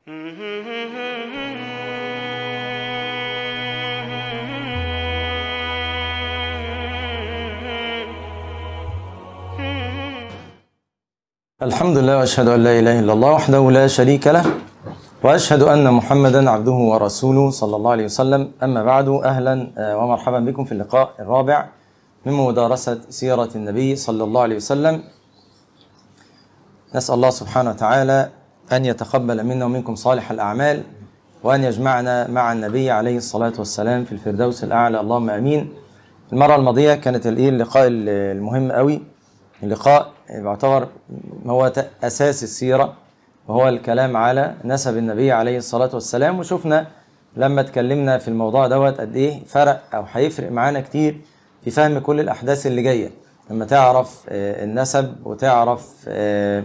الحمد لله واشهد ان لا اله الا الله وحده لا شريك له واشهد ان محمدا عبده ورسوله صلى الله عليه وسلم اما بعد اهلا آه، ومرحبا بكم في اللقاء الرابع من مدارسه سيره النبي صلى الله عليه وسلم نسال الله سبحانه وتعالى ان يتقبل منا ومنكم صالح الاعمال وان يجمعنا مع النبي عليه الصلاه والسلام في الفردوس الاعلى اللهم امين المره الماضيه كانت الايه اللقاء المهم قوي اللقاء يعتبر هو ت- اساس السيره وهو الكلام على نسب النبي عليه الصلاه والسلام وشفنا لما اتكلمنا في الموضوع دوت قد ايه فرق او هيفرق معانا كتير في فهم كل الاحداث اللي جايه لما تعرف آه، النسب وتعرف آه،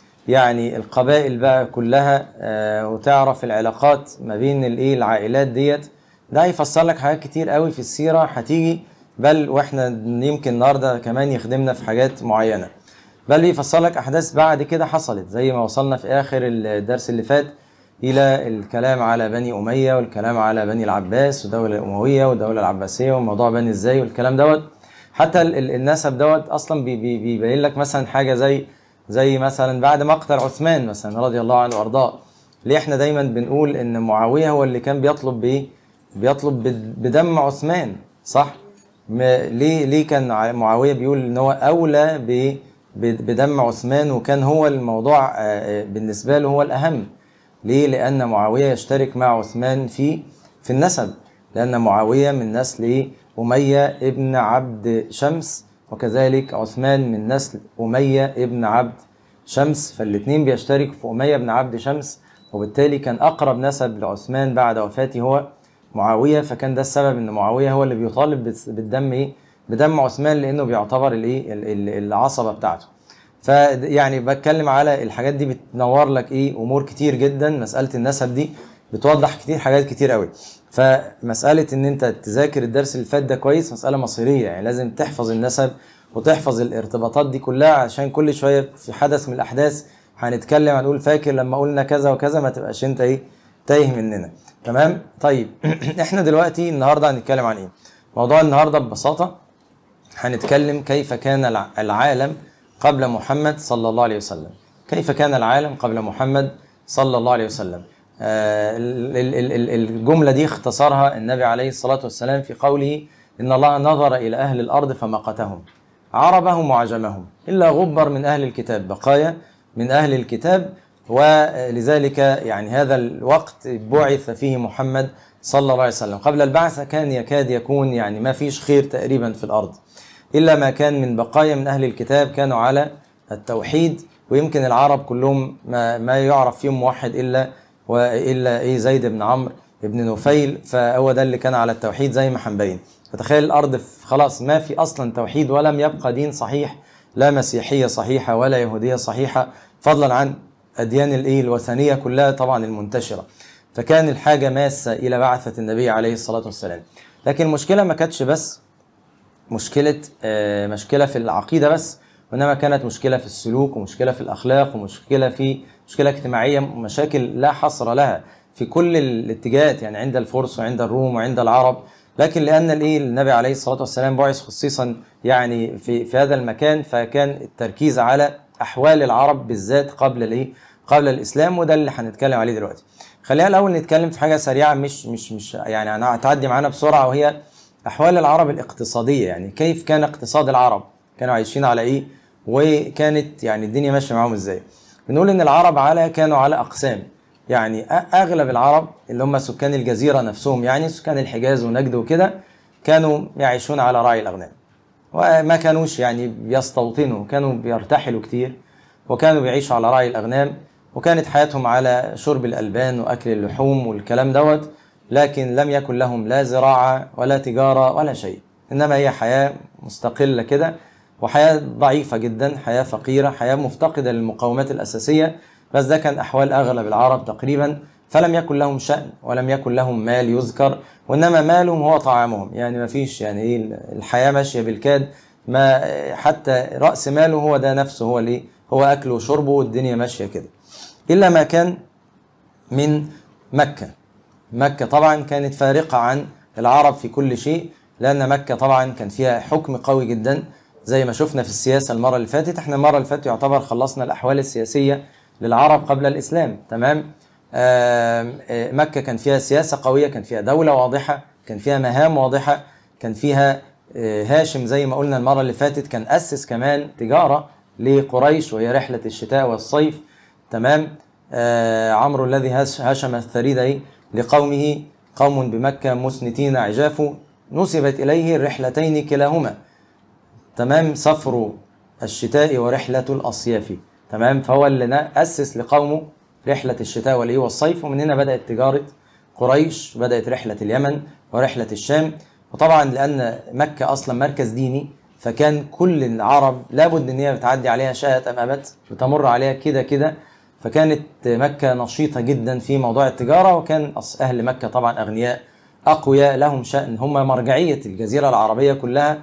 يعني القبائل بقى كلها آه، وتعرف العلاقات ما بين الايه العائلات ديت ده هيفسر لك حاجات كتير قوي في السيره هتيجي بل واحنا يمكن النهارده كمان يخدمنا في حاجات معينه بل بيفسر لك احداث بعد كده حصلت زي ما وصلنا في اخر الدرس اللي فات الى الكلام على بني اميه والكلام على بني العباس والدوله الامويه والدوله العباسيه وموضوع بني ازاي والكلام دوت حتى ال- ال- النسب دوت اصلا بي- بي- بيبين لك مثلا حاجه زي زي مثلا بعد مقتل عثمان مثلا رضي الله عنه وارضاه ليه احنا دايما بنقول ان معاويه هو اللي كان بيطلب بايه؟ بيطلب بد- بدم عثمان صح؟ ما ليه ليه كان ع- معاويه بيقول ان هو اولى ب- ب- بدم عثمان وكان هو الموضوع آه، آه، بالنسبه له هو الاهم ليه؟ لان معاويه يشترك مع عثمان في في النسب لان معاويه من نسل إيه؟ اميه ابن عبد شمس وكذلك عثمان من نسل اميه ابن عبد شمس فالاثنين بيشتركوا في اميه بن عبد شمس وبالتالي كان اقرب نسب لعثمان بعد وفاته هو معاويه فكان ده السبب ان معاويه هو اللي بيطالب بالس- بالدم ايه بدم عثمان لانه بيعتبر الايه ال- ال- العصبه بتاعته فيعني بتكلم على الحاجات دي بتنور لك ايه امور كتير جدا مساله النسب دي بتوضح كتير حاجات كتير قوي فمساله ان انت تذاكر الدرس اللي فات ده كويس مساله مصيريه يعني لازم تحفظ النسب وتحفظ الارتباطات دي كلها عشان كل شويه في حدث من الاحداث هنتكلم هنقول فاكر لما قلنا كذا وكذا ما تبقاش انت ايه تايه مننا تمام طيب احنا دلوقتي النهارده هنتكلم عن ايه موضوع النهارده ببساطه هنتكلم كيف كان الع- العالم قبل محمد صلى الله عليه وسلم كيف كان العالم قبل محمد صلى الله عليه وسلم آه، ال- ال- ال- ال- الجملة دي اختصرها النبي عليه الصلاة والسلام في قوله إن الله نظر إلى أهل الأرض فمقتهم عربهم وعجمهم إلا غبر من أهل الكتاب بقايا من أهل الكتاب ولذلك يعني هذا الوقت بعث فيه محمد صلى الله عليه وسلم قبل البعثة كان يكاد يكون يعني ما فيش خير تقريبا في الأرض إلا ما كان من بقايا من أهل الكتاب كانوا على التوحيد ويمكن العرب كلهم ما, ما يعرف فيهم موحد إلا وإلا إيه زيد بن عمرو بن نفيل فهو ده اللي كان على التوحيد زي ما هنبين فتخيل الأرض في- خلاص ما في أصلا توحيد ولم يبقى دين صحيح لا مسيحية صحيحة ولا يهودية صحيحة فضلا عن أديان الإيه الوثنية كلها طبعا المنتشرة فكان الحاجة ماسة إلى بعثة النبي عليه الصلاة والسلام لكن المشكلة ما كانتش بس مشكلة آه، مشكلة في العقيدة بس وإنما كانت مشكلة في السلوك ومشكلة في الأخلاق ومشكلة في مشكلة اجتماعية مشاكل لا حصر لها في كل الاتجاهات يعني عند الفرس وعند الروم وعند العرب لكن لأن الإيه النبي عليه الصلاة والسلام بعث خصيصا يعني في في هذا المكان فكان التركيز على أحوال العرب بالذات قبل الإيه قبل الإسلام وده اللي هنتكلم عليه دلوقتي خلينا الأول نتكلم في حاجة سريعة مش مش مش يعني أنا هتعدي معانا بسرعة وهي احوال العرب الاقتصاديه يعني كيف كان اقتصاد العرب كانوا عايشين على ايه وكانت يعني الدنيا ماشيه معاهم ازاي بنقول ان العرب على كانوا على اقسام يعني أ- اغلب العرب اللي هم سكان الجزيره نفسهم يعني سكان الحجاز ونجد وكده كانوا يعيشون على راعي الاغنام وما كانوش يعني بيستوطنوا كانوا بيرتحلوا كتير وكانوا بيعيشوا على راعي الأغنام وكانت حياتهم على شرب الألبان وأكل اللحوم والكلام دوت لكن لم يكن لهم لا زراعة ولا تجارة ولا شيء إنما هي حياة مستقلة كده وحياة ضعيفة جدا حياة فقيرة حياة مفتقدة للمقومات الأساسية بس ده كان أحوال أغلب العرب تقريبا فلم يكن لهم شأن ولم يكن لهم مال يذكر وإنما مالهم هو طعامهم يعني ما فيش يعني إيه الحياة ماشية بالكاد ما حتى رأس ماله هو ده نفسه هو ليه هو أكله وشربه والدنيا ماشية كده إلا ما كان من مكة مكة طبعا كانت فارقة عن العرب في كل شيء لأن مكة طبعا كان فيها حكم قوي جدا زي ما شفنا في السياسة المرة اللي فاتت احنا المرة اللي فاتت يعتبر خلصنا الأحوال السياسية للعرب قبل الإسلام تمام آم، آه، مكة كان فيها سياسة قوية كان فيها دولة واضحة كان فيها مهام واضحة كان فيها آه، هاشم زي ما قلنا المرة اللي فاتت كان أسس كمان تجارة لقريش وهي رحلة الشتاء والصيف تمام آه عمرو الذي هش- هشم الثريد إيه؟ لقومه قوم بمكة مسنتين عجاف نسبت إليه الرحلتين كلاهما تمام صفر الشتاء ورحلة الأصياف تمام فهو اللي نا- أسس لقومه رحلة الشتاء والإيه والصيف ومن هنا بدأت تجارة قريش بدأت رحلة اليمن ورحلة الشام وطبعا لأن مكة أصلا مركز ديني فكان كل العرب لابد ان هي بتعدي عليها شاءت ام ابت بتمر عليها كده كده فكانت مكة نشيطة جدا في موضوع التجارة وكان أص- أهل مكة طبعا أغنياء أقوياء لهم شأن هم مرجعية الجزيرة العربية كلها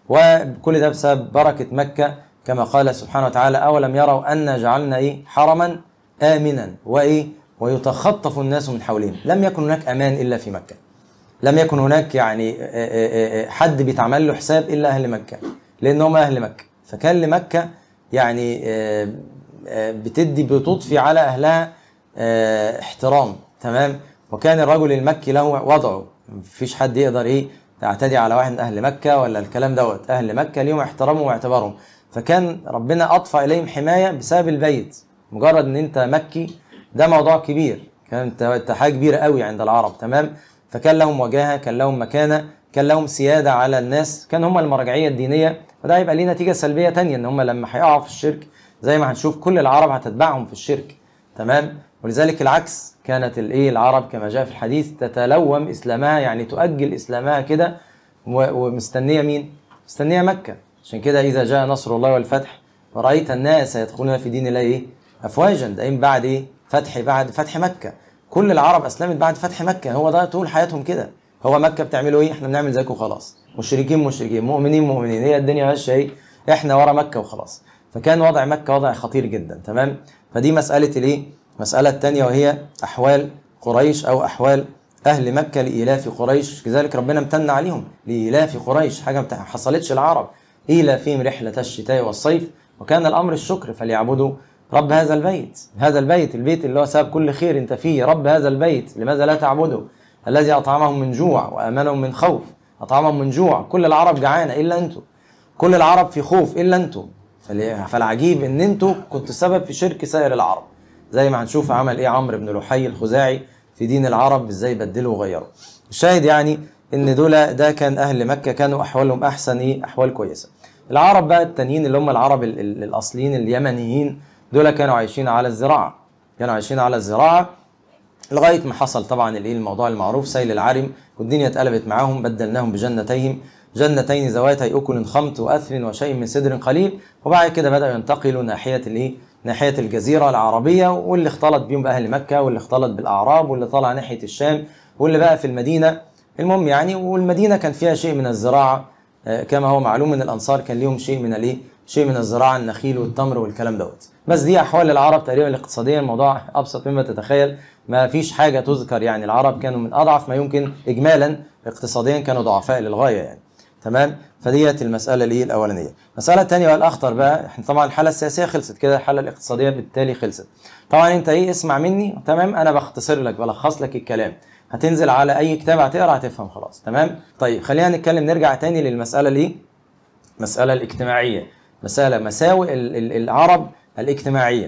وكل ده بسبب بركة مكة كما قال سبحانه وتعالى أولم يروا أن جعلنا إيه حرما آمنا وإيه ويتخطف الناس من حولهم لم يكن هناك أمان إلا في مكة لم يكن هناك يعني آه، آه، آه، حد بيتعمل له حساب الا اهل مكه لان هم اهل مكه فكان لمكه يعني آه، آه، بتدي بتضفي على اهلها آه، احترام تمام وكان الرجل المكي له وضعه مفيش حد يقدر ايه تعتدي على واحد من اهل مكه ولا الكلام دوت اهل مكه ليهم احترامهم واعتبارهم فكان ربنا اضفى اليهم حمايه بسبب البيت مجرد ان انت مكي ده موضوع كبير كانت انت حاجه كبيره قوي عند العرب تمام فكان لهم وجاهه كان لهم مكانه كان لهم سياده على الناس كان هم المرجعيه الدينيه وده هيبقى ليه نتيجه سلبيه تانية ان هم لما هيقعوا في الشرك زي ما هنشوف كل العرب هتتبعهم في الشرك تمام ولذلك العكس كانت الايه العرب كما جاء في الحديث تتلوم اسلامها يعني تؤجل اسلامها كده و- ومستنيه مين؟ مستنيه مكه عشان كده اذا جاء نصر الله والفتح ورايت الناس يدخلون في دين الله ايه؟ افواجا ده إيه بعد ايه؟ فتح بعد فتح مكه كل العرب اسلمت بعد فتح مكه هو ده طول حياتهم كده هو مكه بتعملوا ايه؟ احنا بنعمل زيكم خلاص مشركين مشركين مؤمنين مؤمنين هي الدنيا ماشيه ايه؟ احنا ورا مكه وخلاص فكان وضع مكه وضع خطير جدا تمام؟ فدي مساله الايه؟ المساله الثانيه وهي احوال قريش او احوال اهل مكه لايلاف قريش كذلك ربنا امتن عليهم لايلاف قريش حاجه ما حصلتش العرب ايلافهم رحله الشتاء والصيف وكان الامر الشكر فليعبدوا رب هذا البيت هذا البيت البيت اللي هو سبب كل خير انت فيه رب هذا البيت لماذا لا تعبده الذي اطعمهم من جوع وامنهم من خوف اطعمهم من جوع كل العرب جعانه الا انتم كل العرب في خوف الا انتم فل- فالعجيب ان انتم كنتوا سبب في شرك سائر العرب زي ما هنشوف عمل ايه عمرو بن لحي الخزاعي في دين العرب ازاي بدلوا وغيروا الشاهد يعني ان دول ده كان اهل مكه كانوا احوالهم احسن ايه احوال كويسه العرب بقى التانيين اللي هم العرب ال- ال- الاصليين اليمنيين دول كانوا عايشين على الزراعه كانوا عايشين على الزراعه لغايه ما حصل طبعا الايه الموضوع المعروف سيل العرم والدنيا اتقلبت معاهم بدلناهم بجنتيهم جنتين ذواتي اكل خمط واثل وشيء من سدر قليل وبعد كده بداوا ينتقلوا ناحيه الايه ناحيه الجزيره العربيه واللي اختلط بيهم باهل مكه واللي اختلط بالاعراب واللي طلع ناحيه الشام واللي بقى في المدينه المهم يعني والمدينه كان فيها شيء من الزراعه آه، كما هو معلوم ان الانصار كان ليهم شيء من الايه شيء من الزراعه النخيل والتمر والكلام دوت بس دي احوال العرب تقريبا الاقتصاديه الموضوع ابسط مما تتخيل ما فيش حاجه تذكر يعني العرب كانوا من اضعف ما يمكن اجمالا اقتصاديا كانوا ضعفاء للغايه يعني تمام فديت المساله الايه الاولانيه المساله الثانيه والاخطر بقى احنا طبعا الحاله السياسيه خلصت كده الحاله الاقتصاديه بالتالي خلصت طبعا انت ايه اسمع مني تمام انا بختصر لك بلخص لك الكلام هتنزل على اي كتاب هتقرا هتفهم خلاص تمام طيب خلينا نتكلم نرجع تاني للمساله الايه المساله الاجتماعيه مساله مساوئ ال- ال- العرب الاجتماعيه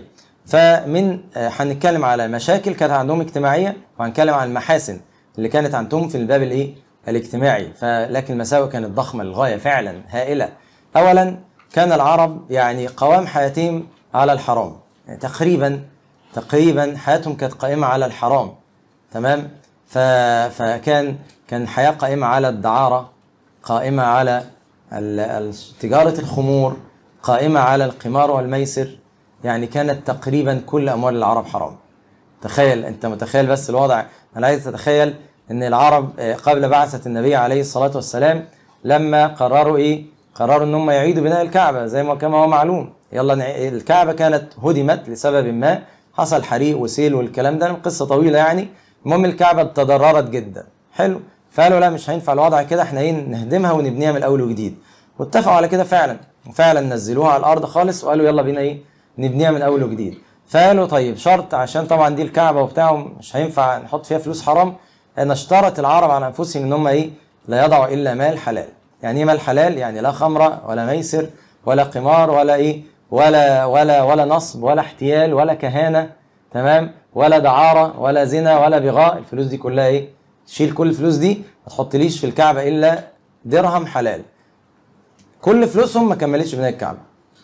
فمن آه، هنتكلم على مشاكل كانت عندهم اجتماعيه وهنتكلم عن المحاسن اللي كانت عندهم في الباب الايه الاجتماعي فلكن المساوئ كانت ضخمه للغايه فعلا هائله اولا كان العرب يعني قوام حياتهم على الحرام يعني تقريبا تقريبا حياتهم كانت قائمه على الحرام تمام ف... فكان كان الحياه قائمه على الدعاره قائمه على ال- ال- تجاره الخمور قائمه على القمار والميسر يعني كانت تقريبا كل اموال العرب حرام تخيل انت متخيل بس الوضع انا عايز تتخيل ان العرب آه، قبل بعثه النبي عليه الصلاه والسلام لما قرروا ايه قرروا ان هم يعيدوا بناء الكعبه زي ما كما هو معلوم يلا نع- الكعبه كانت هدمت لسبب ما حصل حريق وسيل والكلام ده قصه طويله يعني المهم الكعبه تضررت جدا حلو فقالوا لا مش هينفع الوضع كده احنا ايه نهدمها ونبنيها من الاول وجديد واتفقوا على كده فعلا وفعلا نزلوها على الارض خالص وقالوا يلا بينا ايه نبنيها من اول وجديد فقالوا طيب شرط عشان طبعا دي الكعبه وبتاع مش هينفع نحط فيها فلوس حرام ان اشترط العرب على انفسهم ان هم ايه لا يضعوا الا مال حلال يعني ايه مال حلال يعني لا خمره ولا ميسر ولا قمار ولا ايه ولا ولا ولا نصب ولا احتيال ولا كهانه تمام ولا دعاره ولا زنا ولا بغاء الفلوس دي كلها ايه تشيل كل الفلوس دي ما تحطليش في الكعبه الا درهم حلال كل فلوسهم ما كملتش بناء الكعبه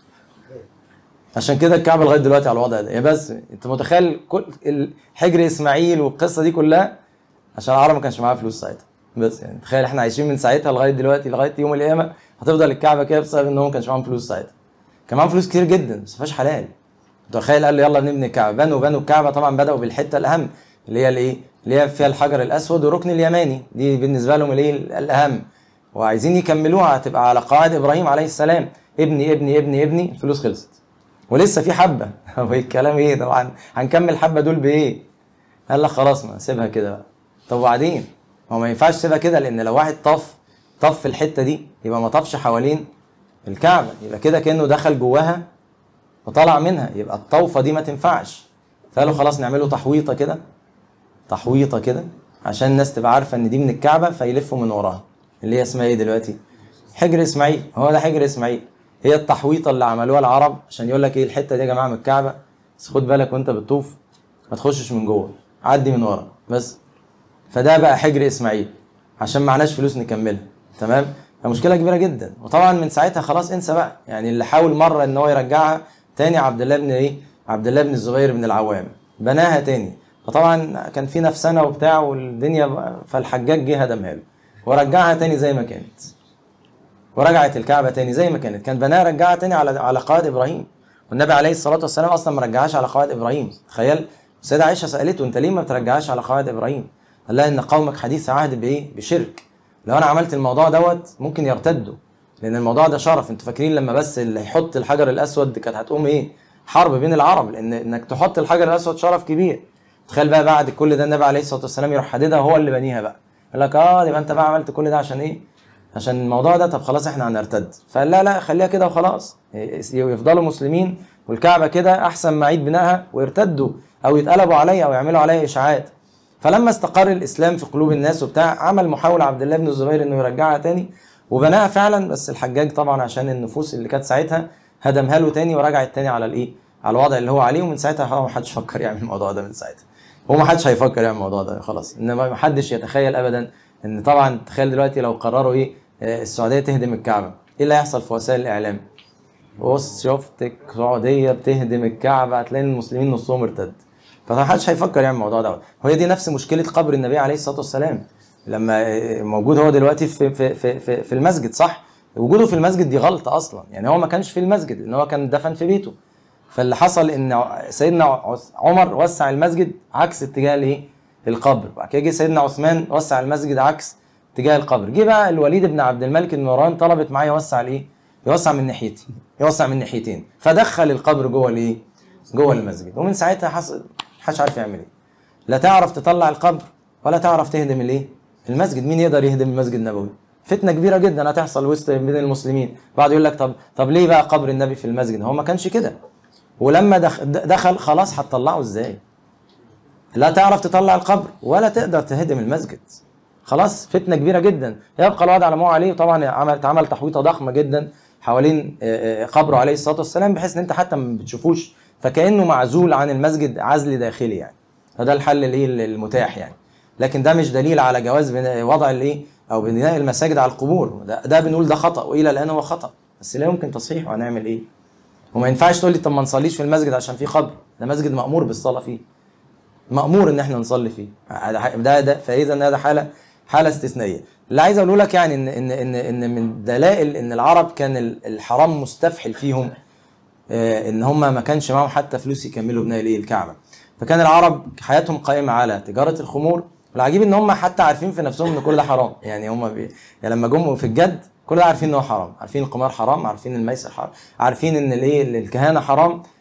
عشان كده الكعبه لغايه دلوقتي على الوضع ده يا بس انت متخيل كل حجر اسماعيل والقصه دي كلها عشان العرب ما كانش معاها فلوس ساعتها بس يعني تخيل احنا عايشين من ساعتها لغايه دلوقتي لغايه يوم القيامه هتفضل الكعبه كده بسبب ان هو ما كانش معاهم فلوس ساعتها كان معاهم فلوس كتير جدا بس ما فيهاش حلال تخيل قال له يلا نبني الكعبه بنوا بنوا الكعبه طبعا بداوا بالحته الاهم اللي هي الايه اللي هي فيها الحجر الاسود والركن اليماني دي بالنسبه لهم الايه الاهم وعايزين يكملوها هتبقى على قواعد ابراهيم عليه السلام ابني ابني ابني ابني الفلوس خلصت ولسه في حبه هو الكلام ايه طبعا هنكمل الحبه دول بايه قال لك خلاص ما سيبها كده بقى طب وبعدين هو ما ينفعش تسيبها كده لان لو واحد طف طف في الحته دي يبقى ما طفش حوالين الكعبه يبقى كده كانه دخل جواها وطلع منها يبقى الطوفه دي ما تنفعش فقالوا خلاص نعمله تحويطه كده تحويطه كده عشان الناس تبقى عارفه ان دي من الكعبه فيلفوا من وراها اللي هي اسمها ايه دلوقتي حجر اسماعيل هو ده حجر اسماعيل هي التحويطه اللي عملوها العرب عشان يقول لك ايه الحته دي يا جماعه من الكعبه بس خد بالك وانت بتطوف ما تخشش من جوه عدي من ورا بس فده بقى حجر اسماعيل عشان معناش فلوس نكملها تمام فمشكله كبيره جدا وطبعا من ساعتها خلاص انسى بقى يعني اللي حاول مره ان هو يرجعها تاني عبد الله بن ايه عبد الله بن الزبير بن العوام بناها تاني فطبعا كان في نفسنا وبتاع والدنيا فالحجاج جه هدمها له ورجعها تاني زي ما كانت ورجعت الكعبه تاني زي ما كانت كان بناها رجعها تاني على على قواعد ابراهيم والنبي عليه الصلاه والسلام اصلا ما رجعهاش على قواعد ابراهيم تخيل السيده عائشه سالته انت ليه ما بترجعهاش على قواعد ابراهيم قال لها ان قومك حديث عهد بايه بشرك لو انا عملت الموضوع دوت ممكن يرتدوا لان الموضوع ده شرف انتوا فاكرين لما بس اللي يحط الحجر الاسود كانت هتقوم ايه حرب بين العرب لان انك تحط الحجر الاسود شرف كبير تخيل بقى بعد كل ده النبي عليه الصلاه والسلام يروح حددها هو اللي بنيها بقى يقول لك اه يبقى انت بقى عملت كل ده عشان ايه عشان الموضوع ده طب خلاص احنا هنرتد فقال لا لا خليها كده وخلاص يفضلوا مسلمين والكعبه كده احسن ما عيد بنائها ويرتدوا او يتقلبوا عليها او يعملوا عليها اشاعات فلما استقر الاسلام في قلوب الناس وبتاع عمل محاوله عبد الله بن الزبير انه يرجعها تاني وبناها فعلا بس الحجاج طبعا عشان النفوس اللي كانت ساعتها هدمها له تاني ورجعت تاني على الايه على الوضع اللي هو عليه ومن ساعتها هو ما حدش فكر يعمل الموضوع ده من ساعتها هو ما حدش هيفكر يعمل الموضوع ده خلاص انما ما حدش يتخيل ابدا ان طبعا تخيل دلوقتي لو قرروا ايه السعوديه تهدم الكعبه ايه اللي هيحصل في وسائل الاعلام بص شفت السعوديه بتهدم الكعبه هتلاقي المسلمين نصهم ارتد فما حدش هيفكر يعمل الموضوع دوت وهي دي نفس مشكله قبر النبي عليه الصلاه والسلام لما موجود هو دلوقتي في في في في, في المسجد صح وجوده في المسجد دي غلطه اصلا يعني هو ما كانش في المسجد لان هو كان دفن في بيته فاللي حصل ان سيدنا عمر وسع المسجد عكس اتجاه الايه القبر بعد كده جه سيدنا عثمان وسع المسجد عكس اتجاه القبر جه بقى الوليد بن عبد الملك بن مروان طلبت معاه يوسع الايه يوسع من ناحيتين يوسع من ناحيتين فدخل القبر جوه الايه جوه المسجد ومن ساعتها حصل محدش عارف يعمل ايه لا تعرف تطلع القبر ولا تعرف تهدم الايه المسجد مين يقدر يهدم المسجد النبوي فتنه كبيره جدا هتحصل وسط بين المسلمين بعض يقول لك طب طب ليه بقى قبر النبي في المسجد هو ما كانش كده ولما دخل خلاص هتطلعه ازاي لا تعرف تطلع القبر ولا تقدر تهدم المسجد خلاص فتنه كبيره جدا يبقى الوضع على ما هو عليه طبعا عمل اتعمل تحويطه ضخمه جدا حوالين قبره عليه الصلاه والسلام بحيث ان انت حتى ما بتشوفوش فكانه معزول عن المسجد عزل داخلي يعني فده الحل الايه المتاح يعني لكن ده مش دليل على جواز وضع الايه او بناء المساجد على القبور ده, ده بنقول ده خطا والى الان هو خطا بس لا يمكن تصحيحه هنعمل ايه وما ينفعش تقول لي طب ما نصليش في المسجد عشان في قبر ده مسجد مامور بالصلاه فيه مامور ان احنا نصلي فيه ده ده فاذا ده حاله حاله استثنائيه اللي عايز اقوله لك يعني ان ان ان ان من دلائل ان العرب كان الحرام مستفحل فيهم ان هم ما كانش معاهم حتى فلوس يكملوا بناء الايه الكعبه فكان العرب حياتهم قائمه على تجاره الخمور والعجيب ان هم حتى عارفين في نفسهم ان كل ده حرام يعني هم بي... يعني لما جم في الجد كل ده عارفين ان هو حرام عارفين القمار حرام عارفين الميسر حرام عارفين ان الايه الكهانه حرام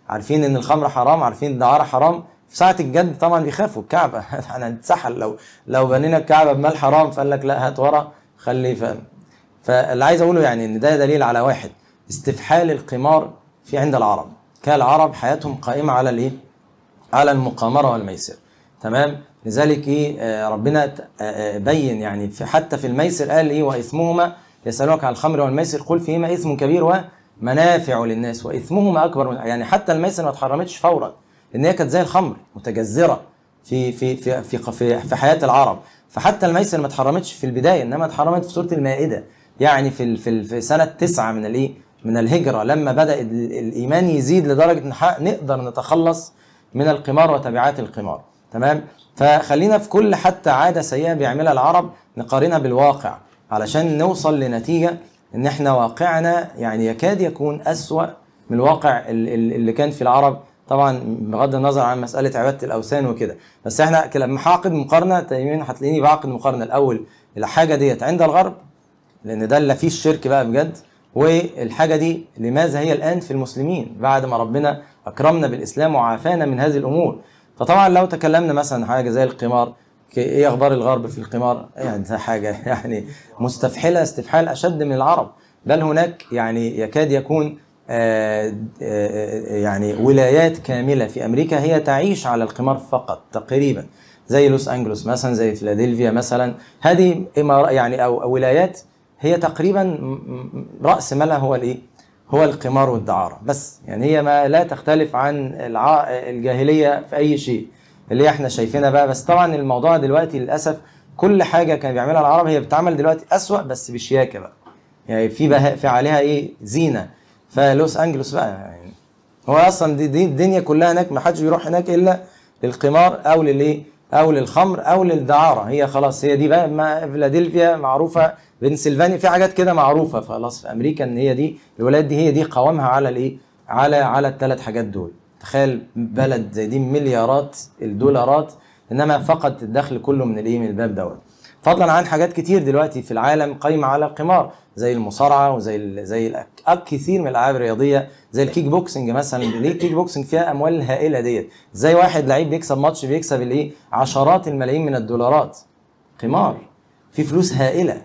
عارفين ان الخمر حرام عارفين الدعاره حرام في ساعه الجد طبعا بيخافوا الكعبه احنا هنتسحل لو لو بنينا الكعبه بمال حرام فقال لك لا هات ورا خليه فاهم فاللي عايز اقوله يعني ان ده دليل على واحد استفحال القمار في عند العرب كان العرب حياتهم قائمه على الايه على المقامره والميسر تمام لذلك ايه آه، ربنا ت- آه، آه، بين يعني في حتى في الميسر قال ايه واثمهما يسالونك عن الخمر والميسر قل فيهما اثم كبير ومنافع للناس واثمهما اكبر من يعني حتى الميسر ما اتحرمتش فورا لان هي كانت زي الخمر متجذره في في في في في, في حياه العرب فحتى الميسر ما اتحرمتش في البدايه انما اتحرمت في سوره المائده يعني في ال- في ال- في سنه تسعة من الايه من الهجره لما بدا ال- الايمان يزيد لدرجه ان حق- نقدر نتخلص من القمار وتبعات القمار تمام فخلينا في كل حتى عاده سيئه بيعملها العرب نقارنها بالواقع علشان نوصل لنتيجه ان احنا واقعنا يعني يكاد يكون اسوا من الواقع ال- ال- اللي كان في العرب طبعا بغض النظر عن مساله عباده الاوثان وكده بس احنا ك- لما هعقد مقارنه تقريبا هتلاقيني بعقد مقارنه الاول الحاجه ديت عند الغرب لان ده اللي فيه الشرك بقى بجد والحاجه دي لماذا هي الان في المسلمين بعد ما ربنا اكرمنا بالاسلام وعافانا من هذه الامور فطبعا لو تكلمنا مثلا حاجه زي القمار ك- ايه اخبار الغرب في القمار يعني ده حاجه يعني مستفحله استفحال اشد من العرب بل هناك يعني يكاد يكون آه، آه، يعني ولايات كامله في امريكا هي تعيش على القمار فقط تقريبا زي لوس انجلوس مثلا زي فيلادلفيا مثلا هذه إمارة يعني او أو ولايات هي تقريبا م- م- راس مالها هو الايه؟ هو القمار والدعاره بس يعني هي ما لا تختلف عن الع... الجاهليه في اي شيء اللي هي احنا شايفينها بقى بس طبعا الموضوع دلوقتي للاسف كل حاجه كان بيعملها العرب هي بتتعمل دلوقتي اسوأ بس بشياكه بقى يعني في بها في عليها ايه زينه فلوس انجلوس بقى يعني هو اصلا دي, دي الدنيا كلها هناك ما حدش بيروح هناك الا للقمار او للايه او للخمر او للدعاره هي خلاص هي دي بقى ما فيلادلفيا معروفه بنسلفانيا في حاجات كده معروفه خلاص في امريكا ان هي دي الولايات دي هي دي قوامها على الايه على على الثلاث حاجات دول تخيل بلد زي دي مليارات الدولارات انما فقط الدخل كله من الايه من الباب دوت فضلا عن حاجات كتير دلوقتي في العالم قايمه على القمار زي المصارعه وزي ال زي الأك- كثير من الالعاب الرياضيه زي الكيك بوكسنج مثلا ليه الكيك بوكسنج فيها اموال هائله ديت زي واحد لعيب بيكسب ماتش بيكسب الايه عشرات الملايين من الدولارات قمار في فلوس هائله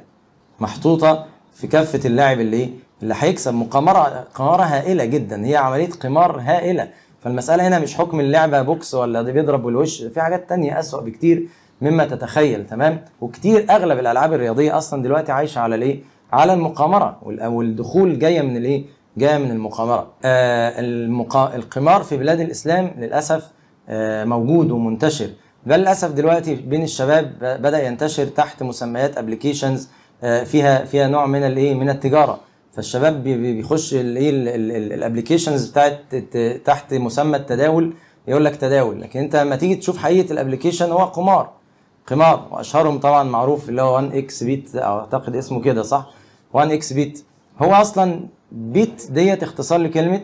محطوطه في كافه اللاعب اللي ايه اللي هيكسب مقامره قماره هائله جدا هي عمليه قمار هائله فالمساله هنا مش حكم اللعبه بوكس ولا ده بيضرب بالوش في حاجات تانية اسوأ بكتير مما تتخيل تمام وكتير اغلب الالعاب الرياضيه اصلا دلوقتي عايشه على الايه على المقامره وال- والدخول جايه من الايه جايه من المقامره آه المقا... القمار في بلاد الاسلام للاسف آه موجود ومنتشر بل للاسف دلوقتي بين الشباب ب- بدا ينتشر تحت مسميات ابلكيشنز فيها فيها نوع من الايه من التجاره فالشباب بي- بي- بيخش الايه الابلكيشنز بتاعت ت- تحت مسمى التداول يقول لك تداول لكن انت لما تيجي تشوف حقيقه الابلكيشن هو قمار قمار واشهرهم طبعا معروف اللي هو 1 اكس بيت اعتقد اسمه كده صح 1 اكس بيت هو اصلا بيت ديت اختصار لكلمه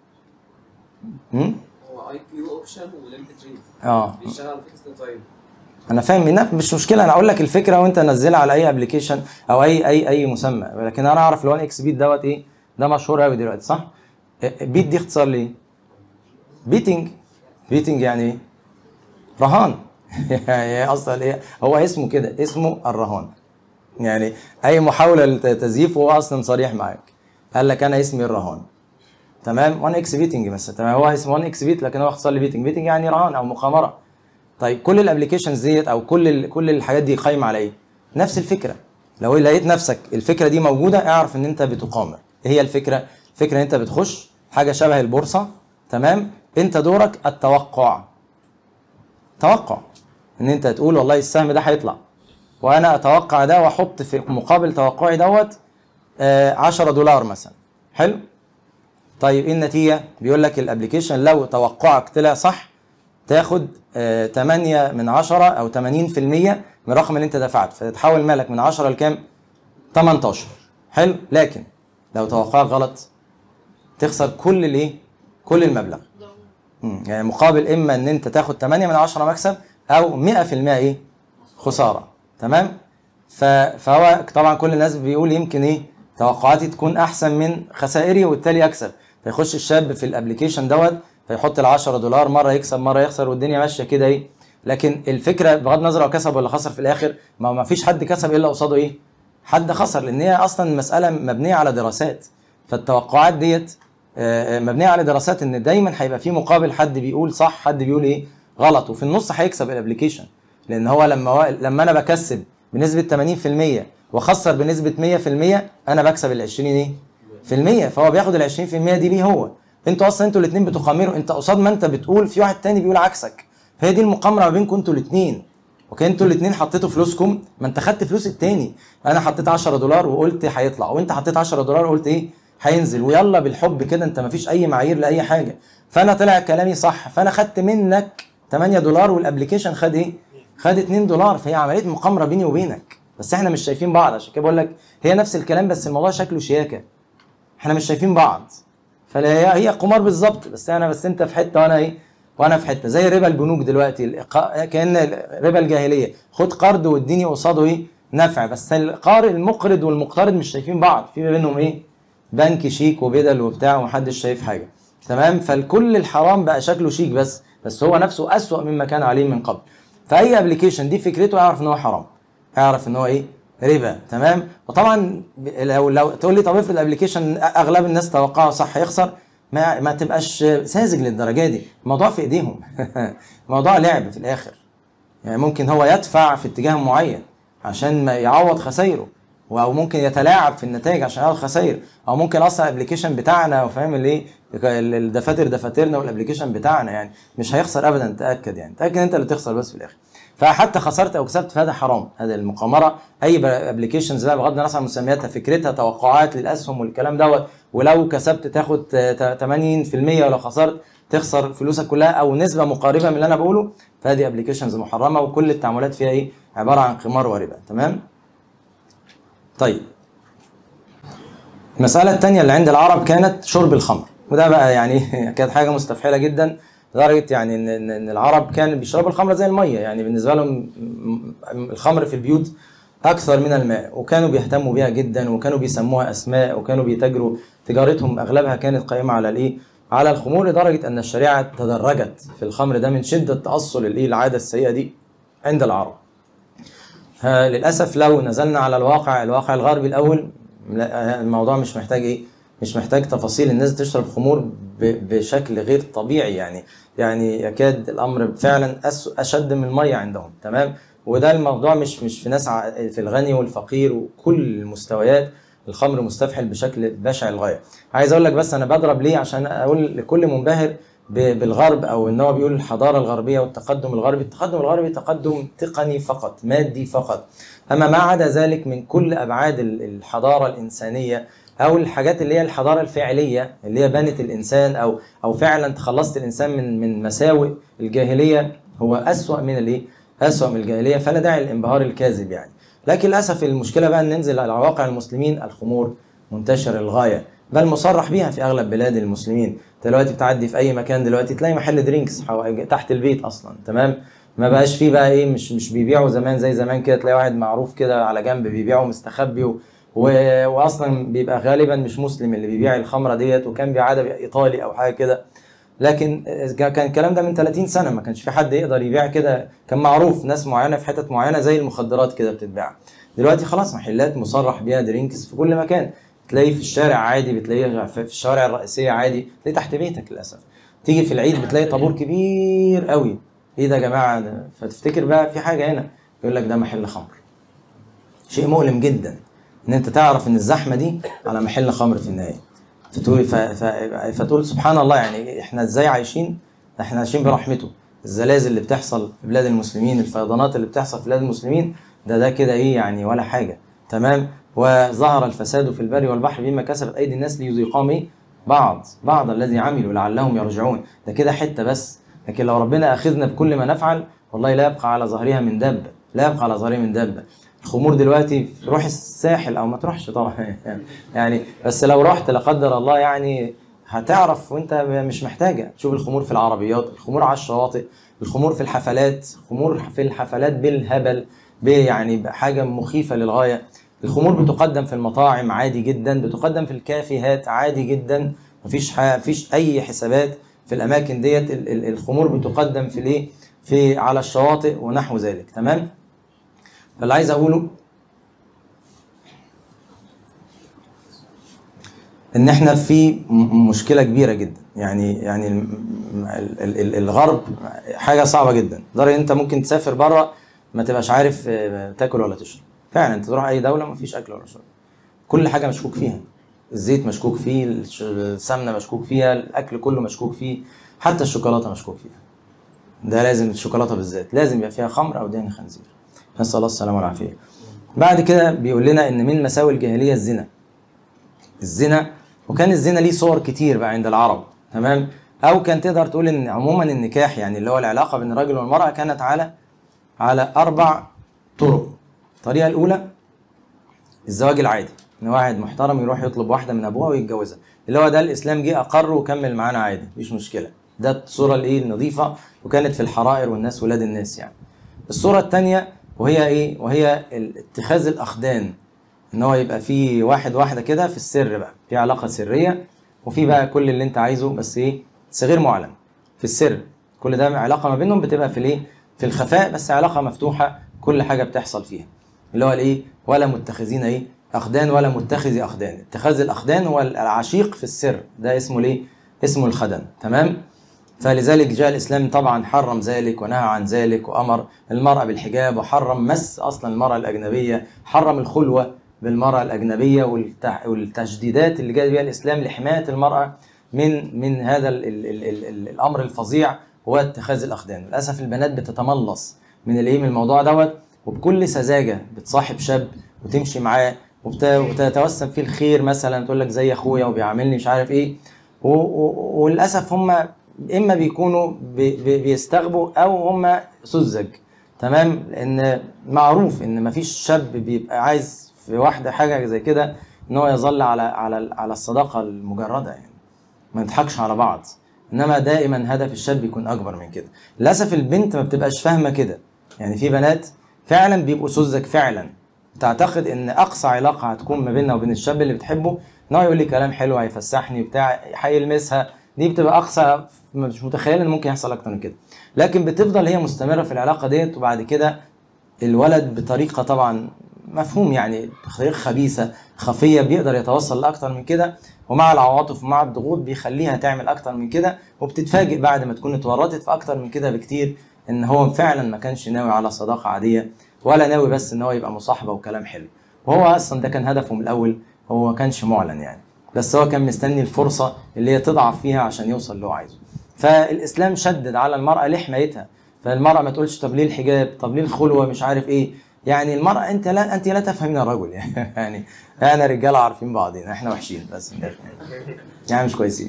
هم؟ هو اي بي يو اوبشن وليمتد ريت اه بيشتغل على فيكس تايم انا فاهم إنها مش مشكله انا اقول لك الفكره وانت نزلها على اي ابلكيشن او اي اي اي مسمى لكن انا اعرف ال 1 اكس بيت دوت ايه ده مشهور قوي دلوقتي صح بيت دي اختصار لايه بيتنج بيتنج يعني ايه رهان يعني اصلا ايه هو اسمه كده اسمه الرهان يعني اي محاوله للتزييف هو اصلا صريح معاك قال لك انا اسمي الرهان تمام 1 اكس بيتنج مثلا تمام هو اسمه 1 اكس بيت لكن هو اختصار لبيتنج بيتنج يعني رهان او مقامره طيب كل الابلكيشنز ديت او كل ال كل الحاجات دي قايمه على ايه؟ نفس الفكره لو لقيت نفسك الفكره دي موجوده اعرف ان انت بتقامر ايه هي الفكره؟ الفكره ان انت بتخش حاجه شبه البورصه تمام انت دورك التوقع توقع ان انت تقول والله السهم ده هيطلع وانا اتوقع ده واحط في مقابل توقعي دوت آه 10 دولار مثلا حلو طيب ايه النتيجه بيقول لك الابلكيشن لو توقعك طلع صح تاخد آه 8 من 10 او 80% من الرقم اللي انت دفعته فتتحول مالك من 10 لكام 18 حلو لكن لو توقعك غلط تخسر كل الايه كل المبلغ مم. يعني مقابل اما ان انت تاخد 8 من 10 مكسب او 100% ايه خساره تمام ف- فهو طبعا كل الناس بيقول يمكن ايه توقعاتي تكون احسن من خسائري وبالتالي اكسب فيخش الشاب في الابلكيشن دوت فيحط ال 10 دولار مره يكسب مره يخسر والدنيا ماشيه كده ايه لكن الفكره بغض النظر هو كسب ولا خسر في الاخر ما ما فيش حد كسب الا قصاده ايه حد خسر لان هي اصلا المساله مبنيه على دراسات فالتوقعات ديت آه، آه، مبنيه على دراسات ان دايما هيبقى في مقابل حد بيقول صح حد بيقول ايه غلط وفي النص هيكسب الابلكيشن لان هو لما هو لما انا بكسب بنسبه 80% واخسر بنسبه 100% انا بكسب ال 20 ايه في المية فهو بياخد ال 20% دي ليه هو انتوا اصلا انتوا الاثنين بتقامروا انت قصاد ما انت بتقول في واحد تاني بيقول عكسك فهي دي المقامره ما بينكم انتوا الاثنين اوكي انتوا الاثنين حطيتوا فلوسكم ما انت خدت فلوس التاني انا حطيت 10 دولار وقلت هيطلع وانت حطيت 10 دولار وقلت ايه هينزل ويلا بالحب كده انت ما فيش اي معايير لاي حاجه فانا طلع كلامي صح فانا خدت منك 8 دولار والابلكيشن خد ايه خد 2 دولار فهي عمليه مقامره بيني وبينك بس احنا مش شايفين بعض عشان كده بقول لك هي نفس الكلام بس الموضوع شكله شياكه احنا مش شايفين بعض فلا هي هي قمار بالظبط بس انا بس انت في حته وانا ايه وانا في حته زي ربا البنوك دلوقتي الإقا- كان ربا الجاهليه خد قرض واديني قصاده ايه نفع بس القارئ المقرض والمقترض مش شايفين بعض في ما بينهم ايه بنك شيك وبدل وبتاع ومحدش شايف حاجه تمام فالكل الحرام بقى شكله شيك بس بس هو نفسه اسوأ مما كان عليه من قبل فاي ابلكيشن دي فكرته يعرف ان هو حرام يعرف ان هو ايه ربا تمام وطبعا ب- لو لو تقول لي طب افرض الابلكيشن اغلب الناس توقعه صح هيخسر ما ما تبقاش ساذج للدرجه دي الموضوع في ايديهم موضوع لعب في الاخر يعني ممكن هو يدفع في اتجاه معين عشان ما يعوض خسايره او ممكن يتلاعب في النتائج عشان يعوض خساير او ممكن اصلا الابلكيشن بتاعنا وفاهم الايه الدفاتر دفاترنا والابلكيشن بتاعنا يعني مش هيخسر ابدا تاكد يعني تاكد انت اللي تخسر بس في الاخر فحتى خسرت او كسبت فهذا حرام هذا المقامره اي ابلكيشنز بقى بغض النظر عن مسمياتها فكرتها توقعات للاسهم والكلام دوت ولو كسبت تاخد ت- 80% ولو خسرت تخسر فلوسك كلها او نسبه مقاربه من اللي انا بقوله فهذه ابلكيشنز محرمه وكل التعاملات فيها ايه عباره عن قمار وربا تمام طيب المسألة الثانية اللي عند العرب كانت شرب الخمر وده بقى يعني كانت حاجة مستفحلة جدا لدرجة يعني إن, إن, إن العرب كانوا بيشربوا الخمر زي المية يعني بالنسبة لهم م- م- الخمر في البيوت أكثر من الماء وكانوا بيهتموا بيها جدا وكانوا بيسموها أسماء وكانوا بيتاجروا تجارتهم أغلبها كانت قائمة على الإيه؟ على الخمور لدرجة أن الشريعة تدرجت في الخمر ده من شدة تأصل الإيه العادة السيئة دي عند العرب. ها، للاسف لو نزلنا على الواقع الواقع الغربي الاول لا، الموضوع مش محتاج ايه مش محتاج تفاصيل الناس تشرب خمور ب- بشكل غير طبيعي يعني يعني يكاد الامر فعلا أس- اشد من الميه عندهم تمام وده الموضوع مش مش في ناس ع- في الغني والفقير وكل المستويات الخمر مستفحل بشكل بشع للغايه عايز اقول لك بس انا بضرب ليه عشان اقول لكل منبهر ب- بالغرب او ان هو بيقول الحضاره الغربيه والتقدم الغربي التقدم الغربي تقدم تقني فقط مادي فقط اما ما عدا ذلك من كل ابعاد ال- الحضاره الانسانيه او الحاجات اللي هي الحضاره الفعليه اللي هي بنت الانسان او او فعلا تخلصت الانسان من من مساوئ الجاهليه هو اسوا من الايه اسوا من الجاهليه فلا داعي للانبهار الكاذب يعني لكن للاسف المشكله بقى ان ننزل على واقع المسلمين الخمور منتشر للغايه بل مصرح بيها في اغلب بلاد المسلمين أنت دلوقتي بتعدي في اي مكان دلوقتي تلاقي محل درينكس حو- تحت البيت اصلا تمام ما بقاش فيه بقى ايه مش مش بيبيعوا زمان زي زمان كده تلاقي واحد معروف كده على جنب بيبيعه مستخبي و... و... واصلا بيبقى غالبا مش مسلم اللي بيبيع الخمره ديت وكان بيعادة ايطالي او حاجه كده لكن كان الكلام ده من 30 سنه ما كانش في حد يقدر يبيع كده كان معروف ناس معينه في حتت معينه زي المخدرات كده بتتباع دلوقتي خلاص محلات مصرح بيها درينكس في كل مكان تلاقيه في الشارع عادي بتلاقيه في في الشوارع الرئيسيه عادي تلاقيه تحت بيتك للاسف تيجي في العيد بتلاقي طابور كبير قوي ايه ده يا جماعه ده فتفتكر بقى في حاجه هنا يقول لك ده محل خمر شيء مؤلم جدا ان انت تعرف ان الزحمه دي على محل خمر في النهايه فتقول ف... ف... فتقول سبحان الله يعني احنا ازاي عايشين احنا عايشين برحمته الزلازل اللي بتحصل في بلاد المسلمين الفيضانات اللي بتحصل في بلاد المسلمين ده ده كده ايه يعني ولا حاجه تمام وظهر الفساد في البر والبحر بما كسبت ايدي الناس ليذيقهم ايه بعض بعض الذي عملوا لعلهم يرجعون ده كده حته بس لكن لو ربنا اخذنا بكل ما نفعل والله لا يبقى على ظهرها من دابه لا يبقى على ظهرها من دابه الخمور دلوقتي روح الساحل او ما تروحش طبعا يعني بس لو رحت لا قدر الله يعني هتعرف وانت مش محتاجه تشوف الخمور في العربيات الخمور على الشواطئ الخمور في الحفلات خمور في الحفلات بالهبل ب- يعني حاجه مخيفه للغايه الخمور بتقدم في المطاعم عادي جدا بتقدم في الكافيهات عادي جدا مفيش ح- مفيش اي حسابات في الاماكن ديت ال- ال- الخمور بتقدم في الايه في على الشواطئ ونحو ذلك تمام فاللي عايز اقوله ان احنا في م- مشكله كبيره جدا يعني يعني ال- ال- ال- الغرب حاجه صعبه جدا لدرجه انت ممكن تسافر بره ما تبقاش عارف آه، تاكل ولا تشرب فعلا انت تروح اي دوله ما فيش اكل ولا شرب كل حاجه مشكوك فيها الزيت مشكوك فيه الش- السمنه مشكوك فيها الاكل كله مشكوك فيه حتى الشوكولاته مشكوك فيها ده لازم الشوكولاته بالذات لازم يبقى فيها خمر او دهن خنزير نسال الله السلامه والعافيه بعد كده بيقول لنا ان من مساوي الجاهليه الزنا الزنا وكان الزنا ليه صور كتير بقى عند العرب تمام او كان تقدر تقول ان عموما النكاح يعني اللي هو العلاقه بين الرجل والمراه كانت على على اربع طرق الطريقه الاولى الزواج العادي ان واحد محترم يروح يطلب واحده من ابوها ويتجوزها اللي هو ده الاسلام جه اقر وكمل معانا عادي مفيش مشكله ده الصوره الايه النظيفه وكانت في الحرائر والناس ولاد الناس يعني الصوره الثانيه وهي ايه وهي ال- اتخاذ الاخدان ان هو يبقى في واحد واحده كده في السر بقى في علاقه سريه وفي بقى كل اللي انت عايزه بس ايه بس غير معلن في السر كل ده علاقه ما بينهم بتبقى في الايه في الخفاء بس علاقه مفتوحه كل حاجه بتحصل فيها اللي هو الايه ولا متخذين ايه اخدان ولا متخذي اخدان اتخاذ الاخدان هو العشيق في السر ده اسمه الايه اسمه الخدن تمام فلذلك جاء الاسلام طبعا حرم ذلك ونهى عن ذلك وامر المراه بالحجاب وحرم مس اصلا المراه الاجنبيه حرم الخلوه بالمراه الاجنبيه والتع- والتجديدات اللي جاء بها الاسلام لحمايه المراه من من هذا ال ال ال ال ال الامر الفظيع هو اتخاذ الاخدان للاسف البنات بتتملص من الايه من الموضوع دوت وبكل سذاجه بتصاحب شاب وتمشي معاه وبت- وتتوسم فيه الخير مثلا تقول لك زي اخويا وبيعاملني مش عارف ايه و- و- وللاسف هم اما بيكونوا بي- بي- بيستغبوا او هم سذج تمام لان معروف ان مفيش شاب بيبقى عايز في واحده حاجه زي كده ان هو يظل على على على الصداقه المجرده يعني ما نضحكش على بعض انما دائما هدف الشاب يكون اكبر من كده للاسف البنت ما بتبقاش فاهمه كده يعني في بنات فعلا بيبقوا سذج فعلا تعتقد ان اقصى علاقه هتكون ما بيننا وبين الشاب اللي بتحبه ان هو يقول لي كلام حلو هيفسحني بتاع هيلمسها دي بتبقى اقصى مش متخيل ان ممكن يحصل اكتر من كده لكن بتفضل هي مستمره في العلاقه ديت وبعد كده الولد بطريقه طبعا مفهوم يعني بطريقه خبيثه خفيه بيقدر يتوصل لاكتر من كده ومع العواطف ومع الضغوط بيخليها تعمل اكتر من كده وبتتفاجئ بعد ما تكون اتورطت في اكتر من كده بكتير ان هو فعلا ما كانش ناوي على صداقه عاديه ولا ناوي بس ان هو يبقى مصاحبه وكلام حلو وهو اصلا ده كان هدفه من الاول هو ما كانش معلن يعني بس هو كان مستني الفرصه اللي هي تضعف فيها عشان يوصل اللي هو عايزه فالاسلام شدد على المراه لحمايتها فالمراه ما تقولش طب ليه الحجاب طب ليه الخلوه مش عارف ايه يعني المراه انت لا انت لا تفهمين الرجل يعني احنا رجاله عارفين بعضينا احنا وحشين بس من الآخر يعني. يعني مش كويسين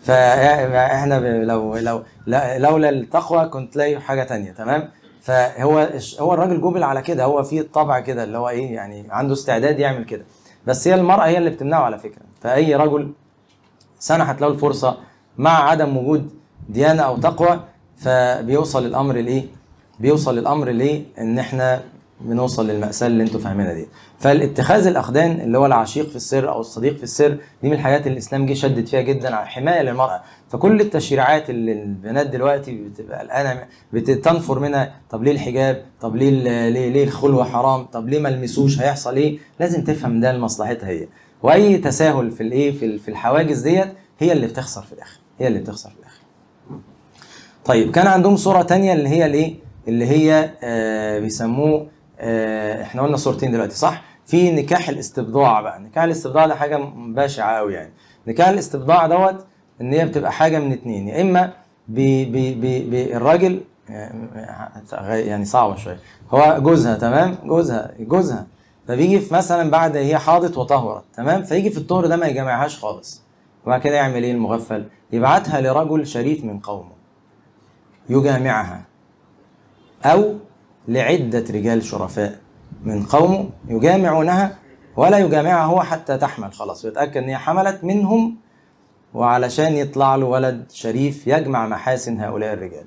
فاحنا ب- لو لو لا- لولا التقوى كنت تلاقي حاجه تانية تمام فهو الش- هو الراجل جبل على كده هو فيه الطبع كده اللي هو ايه يعني عنده استعداد يعمل كده بس هي المراه هي اللي بتمنعه على فكره فاي رجل سنحت له الفرصه مع عدم وجود ديانه او تقوى فبيوصل الامر لايه؟ بيوصل الامر ليه؟ ان احنا بنوصل للمأساة اللي انتوا فاهمينها دي. فالاتخاذ الاخدان اللي هو العشيق في السر او الصديق في السر دي من الحاجات اللي الاسلام جه شدد فيها جدا على حمايه للمراه، فكل التشريعات اللي البنات دلوقتي بتبقى قلقانه بتنفر منها طب ليه الحجاب؟ طب ليه ال- ليه ليه الخلوه حرام؟ طب ليه ما المسوش هيحصل ايه؟ لازم تفهم ده لمصلحتها هي. واي تساهل في الايه في ال- في الحواجز ديت هي اللي بتخسر في الاخر، هي اللي بتخسر في الاخر. طيب كان عندهم صورة تانية اللي هي الايه؟ اللي هي آه بيسموه آه احنا قلنا صورتين دلوقتي صح؟ في نكاح الاستبضاع بقى، نكاح الاستبضاع ده حاجة بشعة قوي يعني. نكاح الاستبضاع دوت ان هي بتبقى حاجة من اتنين يا اما بي بي بي بي الراجل آه، يعني صعبة شوية هو جوزها تمام؟ جوزها جوزها فبيجي في مثلا بعد هي حاضت وطهرت تمام؟ فيجي في الطهر ده ما يجامعهاش خالص. وبعد كده يعمل ايه المغفل؟ يبعتها لرجل شريف من قومه. يجامعها أو لعدة رجال شرفاء من قومه يجامعونها ولا يجامعها هو حتى تحمل خلاص ويتأكد إن هي حملت منهم وعلشان يطلع له ولد شريف يجمع محاسن هؤلاء الرجال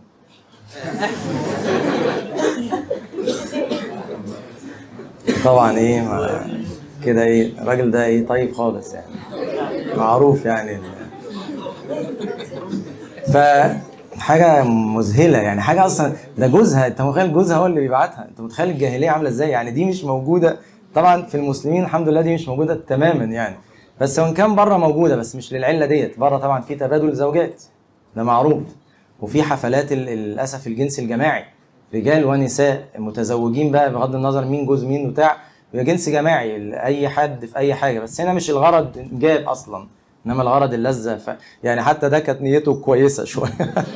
طبعا ايه ما كده ايه الراجل ده ايه طيب خالص يعني معروف يعني ف حاجه مذهله يعني حاجه اصلا ده جوزها انت متخيل جوزها هو اللي بيبعتها انت متخيل الجاهليه عامله ازاي يعني دي مش موجوده طبعا في المسلمين الحمد لله دي مش موجوده تماما يعني بس وان كان بره موجوده بس مش للعله ديت بره طبعا في تبادل زوجات ده معروف وفي حفلات ال- للاسف الجنس الجماعي رجال ونساء متزوجين بقى بغض النظر مين جوز مين وبتاع يبقى جنس جماعي اي حد في اي حاجه بس هنا مش الغرض انجاب اصلا انما الغرض اللذه ف... يعني حتى ده كانت نيته كويسه شويه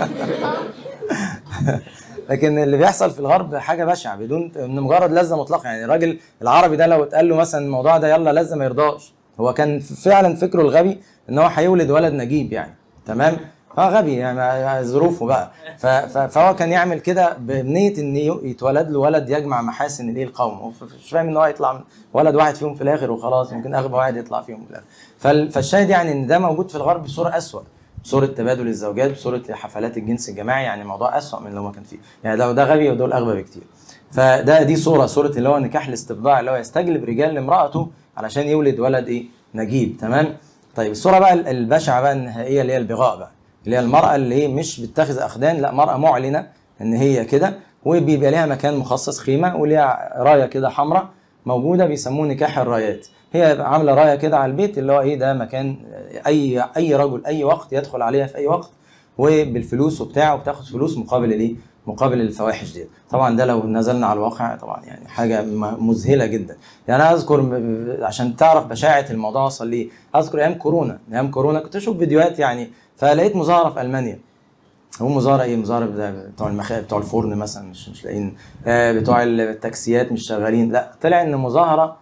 لكن اللي بيحصل في الغرب حاجه بشعه بدون ان مجرد لذه مطلقه يعني الراجل العربي ده لو اتقال له مثلا الموضوع ده يلا لذه ما يرضاش هو كان فعلا فكره الغبي ان هو هيولد ولد نجيب يعني تمام هو غبي يعني ما- ظروفه بقى ف- ف- فهو كان يعمل كده بنيه ان ي- يتولد له ولد يجمع محاسن الايه القوم هو ف- مش فاهم ان هو يطلع ولد واحد فيهم في الاخر وخلاص ممكن اغبى واحد يطلع فيهم في الاخر فال- فالشاهد يعني ان ده موجود في الغرب بصوره اسوأ بصوره تبادل الزوجات بصوره حفلات الجنس الجماعي يعني موضوع اسوأ من اللي هو كان فيه يعني لو ده غبي ودول اغبى بكتير فده دي صوره صوره اللي هو نكاح الاستبضاع اللي هو يستجلب رجال لامراته علشان يولد ولد ايه نجيب تمام طيب الصوره بقى البشعه بقى النهائيه اللي هي البغاء بقى اللي هي المراه اللي هي مش بتتخذ اخدان لا مراه معلنه ان هي كده وبيبقى ليها مكان مخصص خيمه وليها رايه كده حمراء موجوده بيسموه نكاح الرايات هي عامله رايه كده على البيت اللي هو ايه ده مكان اي اي رجل اي وقت يدخل عليها في اي وقت وبالفلوس وبتاع وبتاخد فلوس مقابل الايه؟ مقابل الفواحش دي طبعا ده لو نزلنا على الواقع طبعا يعني حاجه م- مذهله جدا يعني انا اذكر م- عشان تعرف بشاعه الموضوع وصل ليه اذكر ايام كورونا ايام كورونا كنت اشوف فيديوهات يعني فلقيت مظاهره في المانيا هو مظاهره ايه مظاهره بتاع- بتوع المخا بتوع الفرن مثلا مش مش لاقيين آه، بتوع التاكسيات مش شغالين لا طلع ان مظاهره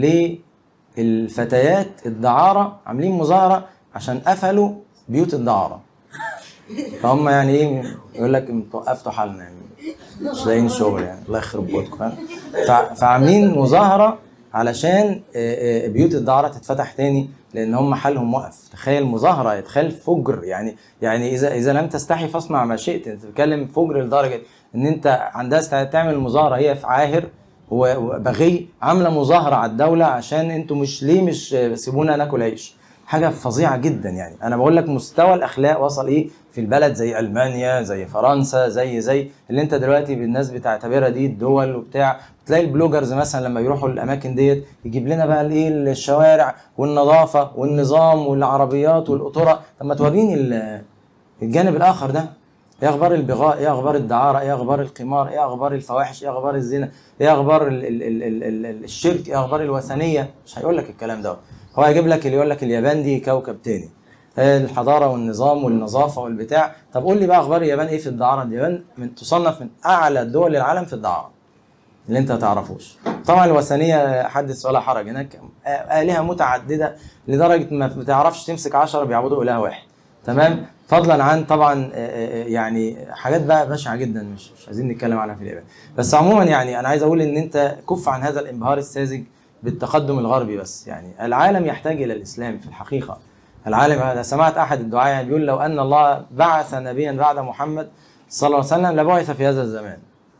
للفتيات الدعاره عاملين مظاهره عشان قفلوا بيوت الدعاره فهم يعني ايه يقول لك انتوا وقفتوا حالنا يعني مش لاقيين شغل يعني الله يخرب بيوتكم فاهم فع- فعاملين مظاهره علشان آه، آه، بيوت الدعاره تتفتح تاني لان هم حالهم وقف تخيل مظاهره تخيل فجر يعني يعني اذا اذا لم تستحي فاصنع ما شئت انت بتتكلم فجر لدرجه ان انت عندها استعداد تعمل مظاهره هي في عاهر و- وبغي عامله مظاهره على الدوله عشان انتوا مش ليه مش آه، سيبونا ناكل عيش حاجه فظيعه جدا يعني انا بقول لك مستوى الاخلاق وصل ايه في البلد زي المانيا زي فرنسا زي زي اللي انت دلوقتي الناس بتعتبرها دي الدول وبتاع تلاقي البلوجرز مثلا لما يروحوا الاماكن ديت يجيب لنا بقى الايه الشوارع والنظافه والنظام والعربيات والقطوره طب ما توريني ال- الجانب الاخر ده ايه اخبار البغاء ايه اخبار الدعاره ايه اخبار القمار ايه اخبار الفواحش ايه اخبار الزنا ايه اخبار ال ال ال ال ال ال الشرك ايه اخبار الوثنيه مش هيقول لك الكلام ده هو هيجيب لك اللي يقول لك اليابان دي كوكب تاني آه، الحضاره والنظام والنظافه والبتاع طب قول لي بقى اخبار اليابان ايه في الدعاره اليابان من تصنف من اعلى دول العالم في الدعاره اللي انت ما تعرفوش طبعا الوثنيه حدث ولا حرج هناك الهه متعدده لدرجه ما بتعرفش تمسك عشرة بيعبدوا اله واحد تمام فضلا عن طبعا آه، آه، يعني حاجات بقى بشعه جدا مش مش عايزين نتكلم عنها في اليابان بس عموما يعني انا عايز اقول ان انت كف عن هذا الانبهار الساذج بالتقدم الغربي بس يعني العالم يحتاج الى الاسلام في الحقيقه العالم انا سمعت احد الدعاة يعني بيقول لو ان الله بعث نبيا بعد محمد صلى الله عليه وسلم لبعث في هذا الزمان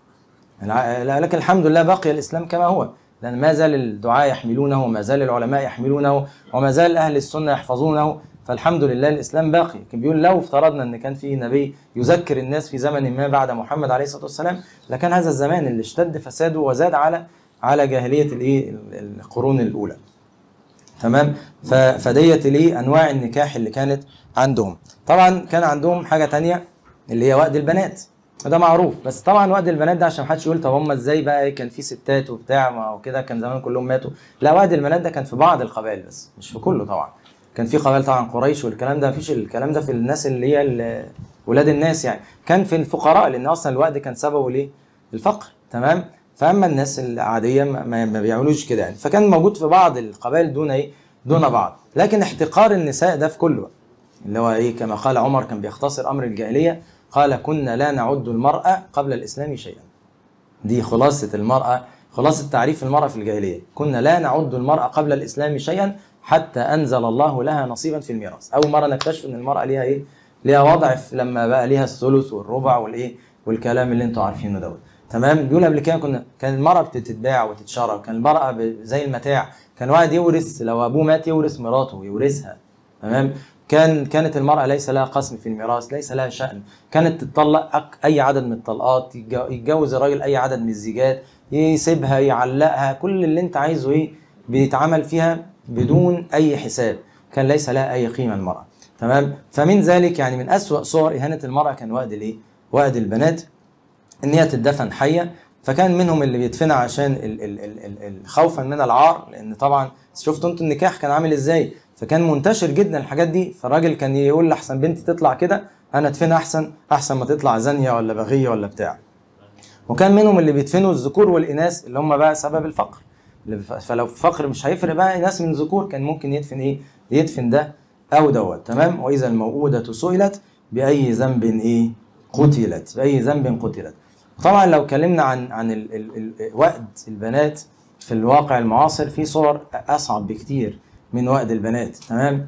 الع- لكن الحمد لله بقي الاسلام كما هو لان ما زال الدعاة يحملونه وما زال العلماء يحملونه وما زال اهل السنه يحفظونه فالحمد لله الاسلام باقي كان بيقول لو افترضنا ان كان في نبي يذكر الناس في زمن ما بعد محمد عليه الصلاه والسلام لكان هذا الزمان اللي اشتد فساده وزاد على على جاهليه الايه القرون الاولى تمام ف- فديت ليه انواع النكاح اللي كانت عندهم طبعا كان عندهم حاجه تانية اللي هي وقت البنات وده معروف بس طبعا وقت البنات ده عشان محدش يقول طب هم ازاي بقى إيه كان في ستات وبتاع ما هو كده كان زمان كلهم ماتوا لا وقت البنات ده كان في بعض القبائل بس مش في كله طبعا كان في قبائل طبعا قريش والكلام ده مفيش الكلام ده في الناس اللي هي ال- ولاد الناس يعني كان في الفقراء لان اصلا الوقت كان سببه ليه الفقر تمام فاما الناس العاديه ما, ما ما بيعملوش كده يعني فكان موجود في بعض القبائل دون ايه دون بعض لكن احتقار النساء ده في كل وقت اللي هو ايه كما قال عمر كان بيختصر امر الجاهليه قال كنا لا نعد المراه قبل الاسلام شيئا دي خلاصه المراه خلاصه تعريف المراه في الجاهليه كنا لا نعد المراه قبل الاسلام شيئا حتى انزل الله لها نصيبا في الميراث اول مره نكتشف ان المراه ليها ايه ليها وضع في- لما بقى ليها الثلث والربع والايه والكلام اللي انتوا عارفينه دوت تمام بيقول قبل كده كنا كان المراه بتتباع وتتشرى كان المراه ب- زي المتاع كان واحد يورث لو ابوه مات يورث مراته يورثها تمام كان كانت المرأة ليس لها قسم في الميراث ليس لها شأن كانت تطلق أك- أي عدد من الطلقات يتج- يتجوز الراجل أي عدد من الزيجات يسيبها يعلقها كل اللي أنت عايزه إيه بيتعمل فيها بدون أي حساب كان ليس لها أي قيمة المرأة تمام فمن ذلك يعني من أسوأ صور إهانة المرأة كان وأد الإيه وأد البنات ان هي تدفن حيه فكان منهم اللي بيدفنها عشان ال ال ال ال ال خوفا من العار لان طبعا شفتوا انتوا النكاح كان عامل ازاي فكان منتشر جدا الحاجات دي فالراجل كان يقول لاحسن بنتي تطلع كده انا ادفنها احسن احسن ما تطلع زانيه ولا بغيه ولا بتاع وكان منهم اللي بيدفنوا الذكور والاناث اللي هم بقى سبب الفقر اللي ف- فلو فقر مش هيفرق بقى اناث من ذكور كان ممكن يدفن ايه يدفن ده او دوت تمام واذا الموءودة سئلت باي ذنب ايه قتلت باي ذنب قتلت طبعا لو اتكلمنا عن عن ال ال ال وأد البنات في الواقع المعاصر في صور اصعب بكتير من وأد البنات تمام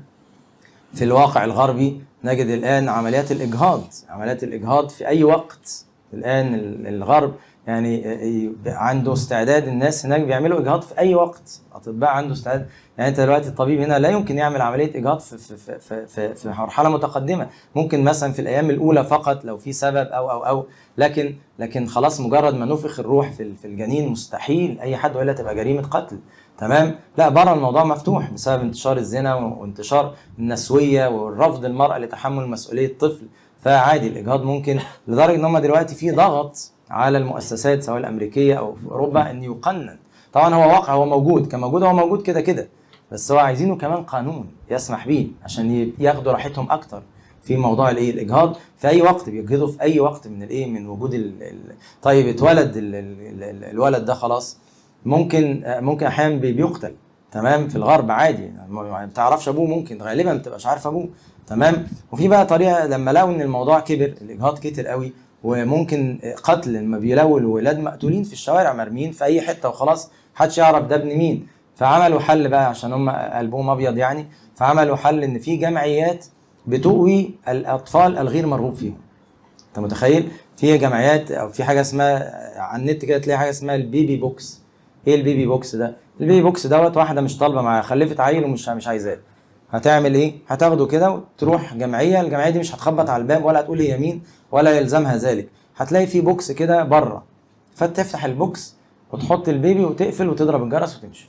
في الواقع الغربي نجد الآن عمليات الإجهاض عمليات الإجهاض في أي وقت الآن ال- الغرب يعني عنده استعداد الناس هناك بيعملوا إجهاض في أي وقت أطباء عنده استعداد يعني أنت دلوقتي الطبيب هنا لا يمكن يعمل عملية إجهاض في في في في, في, في مرحلة متقدمة ممكن مثلا في الأيام الأولى فقط لو في سبب أو أو أو لكن لكن خلاص مجرد ما نفخ الروح في في الجنين مستحيل أي حد ولا تبقى جريمة قتل تمام لا بره الموضوع مفتوح بسبب انتشار الزنا وانتشار النسويه والرفض المراه لتحمل مسؤوليه طفل فعادي الاجهاض ممكن لدرجه ان هم دلوقتي في ضغط على المؤسسات سواء الامريكيه او في اوروبا ان يقنن طبعا هو واقع هو موجود كان موجود هو موجود كده كده بس هو عايزينه كمان قانون يسمح بيه عشان ي- ياخدوا راحتهم اكتر في موضوع الايه الاجهاض في اي وقت بيجهضوا في اي وقت من الايه من وجود ال ال طيب اتولد ال ال ال الولد ده خلاص ممكن ممكن احيانا بي- بيقتل تمام في الغرب عادي يعني ما بتعرفش ابوه ممكن غالبا ما بتبقاش عارف ابوه تمام وفي بقى طريقه لما لقوا ان الموضوع كبر الاجهاض كتر قوي وممكن قتل لما بيلاقوا الولاد مقتولين في الشوارع مرميين في اي حته وخلاص محدش يعرف ده ابن مين فعملوا حل بقى عشان هم قلبهم ابيض يعني فعملوا حل ان في جمعيات بتؤوي الاطفال الغير مرغوب فيهم انت متخيل في جمعيات او في حاجه اسمها على النت كده تلاقي حاجه اسمها البيبي بوكس ايه البيبي بوكس ده البيبي بوكس دوت واحده مش طالبه معاها خلفت عيل ومش مش عايزاه هتعمل ايه هتاخده كده وتروح جمعيه الجمعيه دي مش هتخبط على الباب ولا هتقول هي مين ولا يلزمها ذلك هتلاقي في بوكس كده بره فتفتح البوكس وتحط البيبي وتقفل وتضرب الجرس وتمشي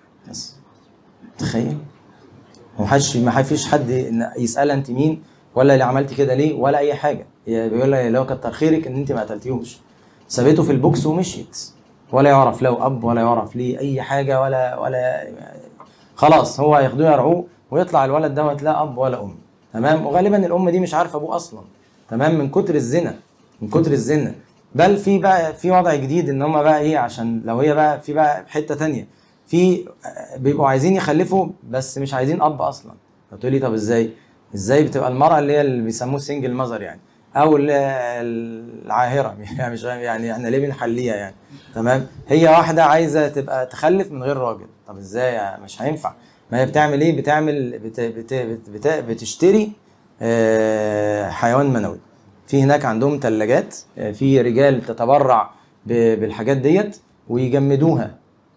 بس تخيل ومحدش ما فيش حد إن يسالها انت مين ولا اللي عملتي كده ليه ولا اي حاجه هي بيقول لها لو كتر خيرك ان انت ما قتلتيهوش سابته في البوكس ومشيت ولا يعرف له اب ولا يعرف ليه اي حاجه ولا ولا خلاص هو هياخدوه يرعوه ويطلع الولد دوت لا اب ولا ام تمام وغالبا الام دي مش عارفه ابوه اصلا تمام من كتر الزنا من كتر الزنا بل في بقى في وضع جديد ان هم بقى ايه عشان لو هي بقى في بقى حته تانية في آه، بيبقوا عايزين يخلفوا بس مش عايزين اب اصلا فتقولي طب ازاي ازاي بتبقى المراه اللي هي اللي بيسموه سنجل ماذر يعني او ال- العاهره يعني مش يعني احنا ليه بنحليها يعني تمام هي واحده عايزه تبقى تخلف من غير راجل طب ازاي مش هينفع ما هي بتعمل ايه بتعمل بت بت بت بت بتشتري آه، حيوان منوي في هناك عندهم ثلاجات في رجال تتبرع ب- بالحاجات ديت ويجمدوها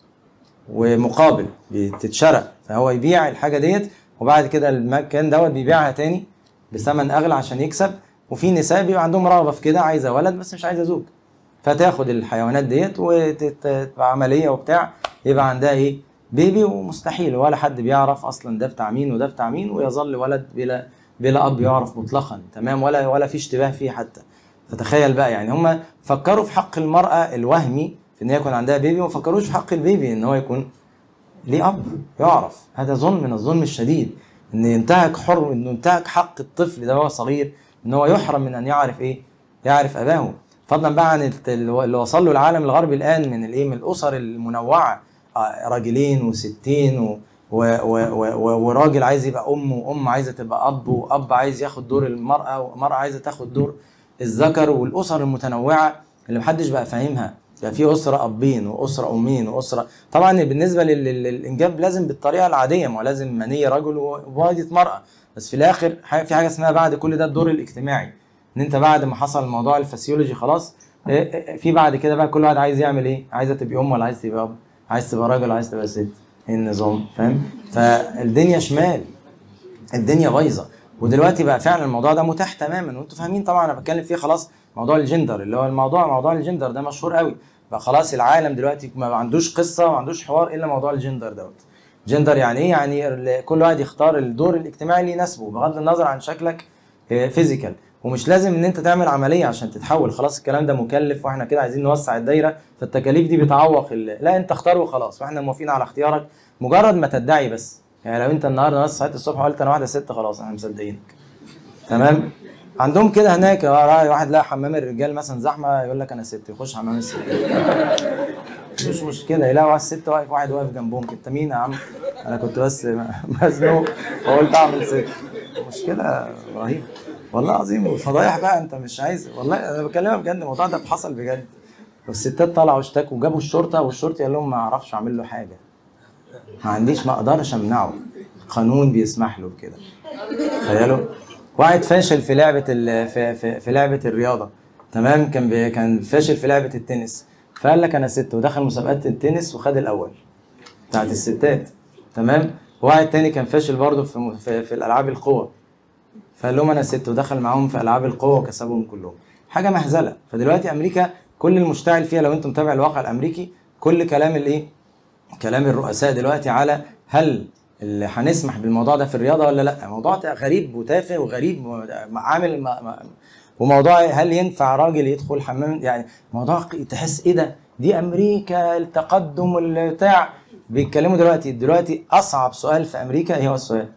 ومقابل بتتشرى فهو يبيع الحاجه ديت وبعد كده المكان دوت بيبيعها تاني بثمن اغلى عشان يكسب وفي نساء بيبقى عندهم رغبه في كده عايزه ولد بس مش عايزه زوج فتاخد الحيوانات ديت وتبقى عمليه وبتاع يبقى عندها ايه بيبي ومستحيل ولا حد بيعرف اصلا ده بتاع مين وده بتاع مين ويظل ولد بلا بلا اب يعرف مطلقا تمام ولا ولا في اشتباه فيه حتى فتخيل بقى يعني هم فكروا في حق المراه الوهمي في ان هي يكون عندها بيبي وما فكروش في حق البيبي ان هو يكون ليه اب يعرف هذا ظلم من الظلم الشديد ان ينتهك حر انه ينتهك حق الطفل ده وهو صغير ان هو يحرم من ان يعرف ايه يعرف اباه فضلا بقى عن الت- اللي وصل له العالم الغربي الان من الايه من الاسر المنوعه آه، راجلين وستين و و و و و وراجل عايز يبقى ام وام عايزه تبقى اب واب عايز ياخد دور المراه ومراه عايزه تاخد دور الذكر والاسر المتنوعه اللي محدش بقى فاهمها بقى في اسره ابين واسره امين واسره طبعا بالنسبه لل- لل- للانجاب لازم بالطريقه العاديه ما هو لازم منيه رجل ووالده مراه بس في الاخر ح- في حاجه اسمها بعد كل ده الدور الاجتماعي ان انت بعد ما حصل موضوع الفسيولوجي خلاص إيه إيه في بعد كده بقى كل واحد عايز يعمل ايه عايزه تبقى ام ولا عايز تبقى اب عايز تبقى راجل ولا عايز تبقى ست ايه النظام فاهم فالدنيا شمال الدنيا بايظه ودلوقتي بقى فعلا الموضوع ده متاح تماما وانتوا فاهمين طبعا انا بتكلم فيه خلاص موضوع الجندر اللي هو الموضوع موضوع الجندر ده مشهور قوي بقى خلاص العالم دلوقتي ما عندوش قصه وما عندوش حوار الا موضوع الجندر دوت جندر يعني ايه يعني ال- كل واحد يختار الدور الاجتماعي اللي يناسبه بغض النظر عن شكلك فيزيكال ومش لازم ان انت تعمل عمليه عشان تتحول خلاص الكلام ده مكلف واحنا كده عايزين نوسع الدايره فالتكاليف دي بتعوق ال... لا انت اختار وخلاص واحنا موافقين على اختيارك مجرد ما تدعي بس يعني لو انت النهارده بس صحيت الصبح وقلت انا واحده ست خلاص احنا مصدقينك تمام عندهم كده هناك راعي واحد لا حمام الرجال مثلا زحمه يقول لك انا ست يخش حمام الست مش مشكله يلاقوا على الست واقف واحد واقف جنبهم كده انت مين يا عم انا كنت بس مزنوق وقلت اعمل ست مشكله رهيبه والله العظيم وفضايح بقى انت مش عايز والله انا بكلمك بجد الموضوع ده حصل بجد والستات طلعوا اشتكوا وجابوا الشرطه والشرطه قال لهم ما اعرفش اعمل له حاجه ما عنديش ما اقدرش امنعه قانون بيسمح له بكده تخيلوا واحد فاشل في لعبه ال... في, في, في لعبه الرياضه تمام كان بي... كان فاشل في لعبه التنس فقال لك انا ست ودخل مسابقات التنس وخد الاول بتاعت الستات تمام واحد تاني كان فاشل برضه في, م- في, في الالعاب القوى فقال لهم انا ست ودخل معاهم في العاب القوه وكسبهم كلهم حاجه مهزله فدلوقتي امريكا كل المشتعل فيها لو انت متابع الواقع الامريكي كل كلام الايه كلام الرؤساء دلوقتي على هل اللي هنسمح بالموضوع ده في الرياضه ولا لا موضوع غريب وتافه وغريب و- عامل ما- ما- وموضوع هل ينفع راجل يدخل حمام يعني موضوع تحس ايه ده دي امريكا التقدم والبتاع بيتكلموا دلوقتي دلوقتي اصعب سؤال في امريكا ايه هو السؤال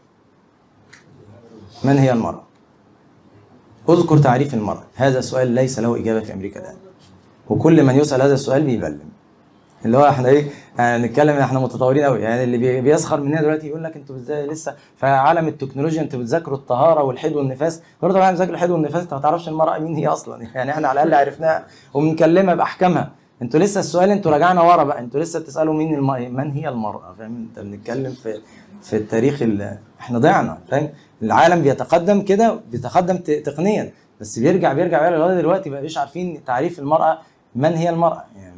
من هي المرأة؟ اذكر تعريف المرأة هذا سؤال ليس له إجابة في أمريكا الآن وكل من يسأل هذا السؤال بيبلم اللي هو احنا ايه يعني نتكلم احنا متطورين قوي يعني اللي بي- بيسخر مننا دلوقتي يقول لك انتوا ازاي لسه في عالم التكنولوجيا انتوا بتذاكروا الطهاره والحيض والنفاس يقول طبعا بنذاكر الحيض والنفاس انت ما تعرفش المراه مين هي اصلا يعني احنا على الاقل عرفناها وبنكلمها باحكامها انتوا لسه السؤال انتوا راجعنا ورا بقى انتوا لسه بتسالوا مين الم... من هي المراه فاهم انت بنتكلم في في التاريخ ال... احنا ضيعنا فاهم العالم بيتقدم كده بيتقدم ت- تقنيا بس بيرجع بيرجع بيرجع لغايه دلوقتي بقى مش عارفين تعريف المراه من هي المراه يعني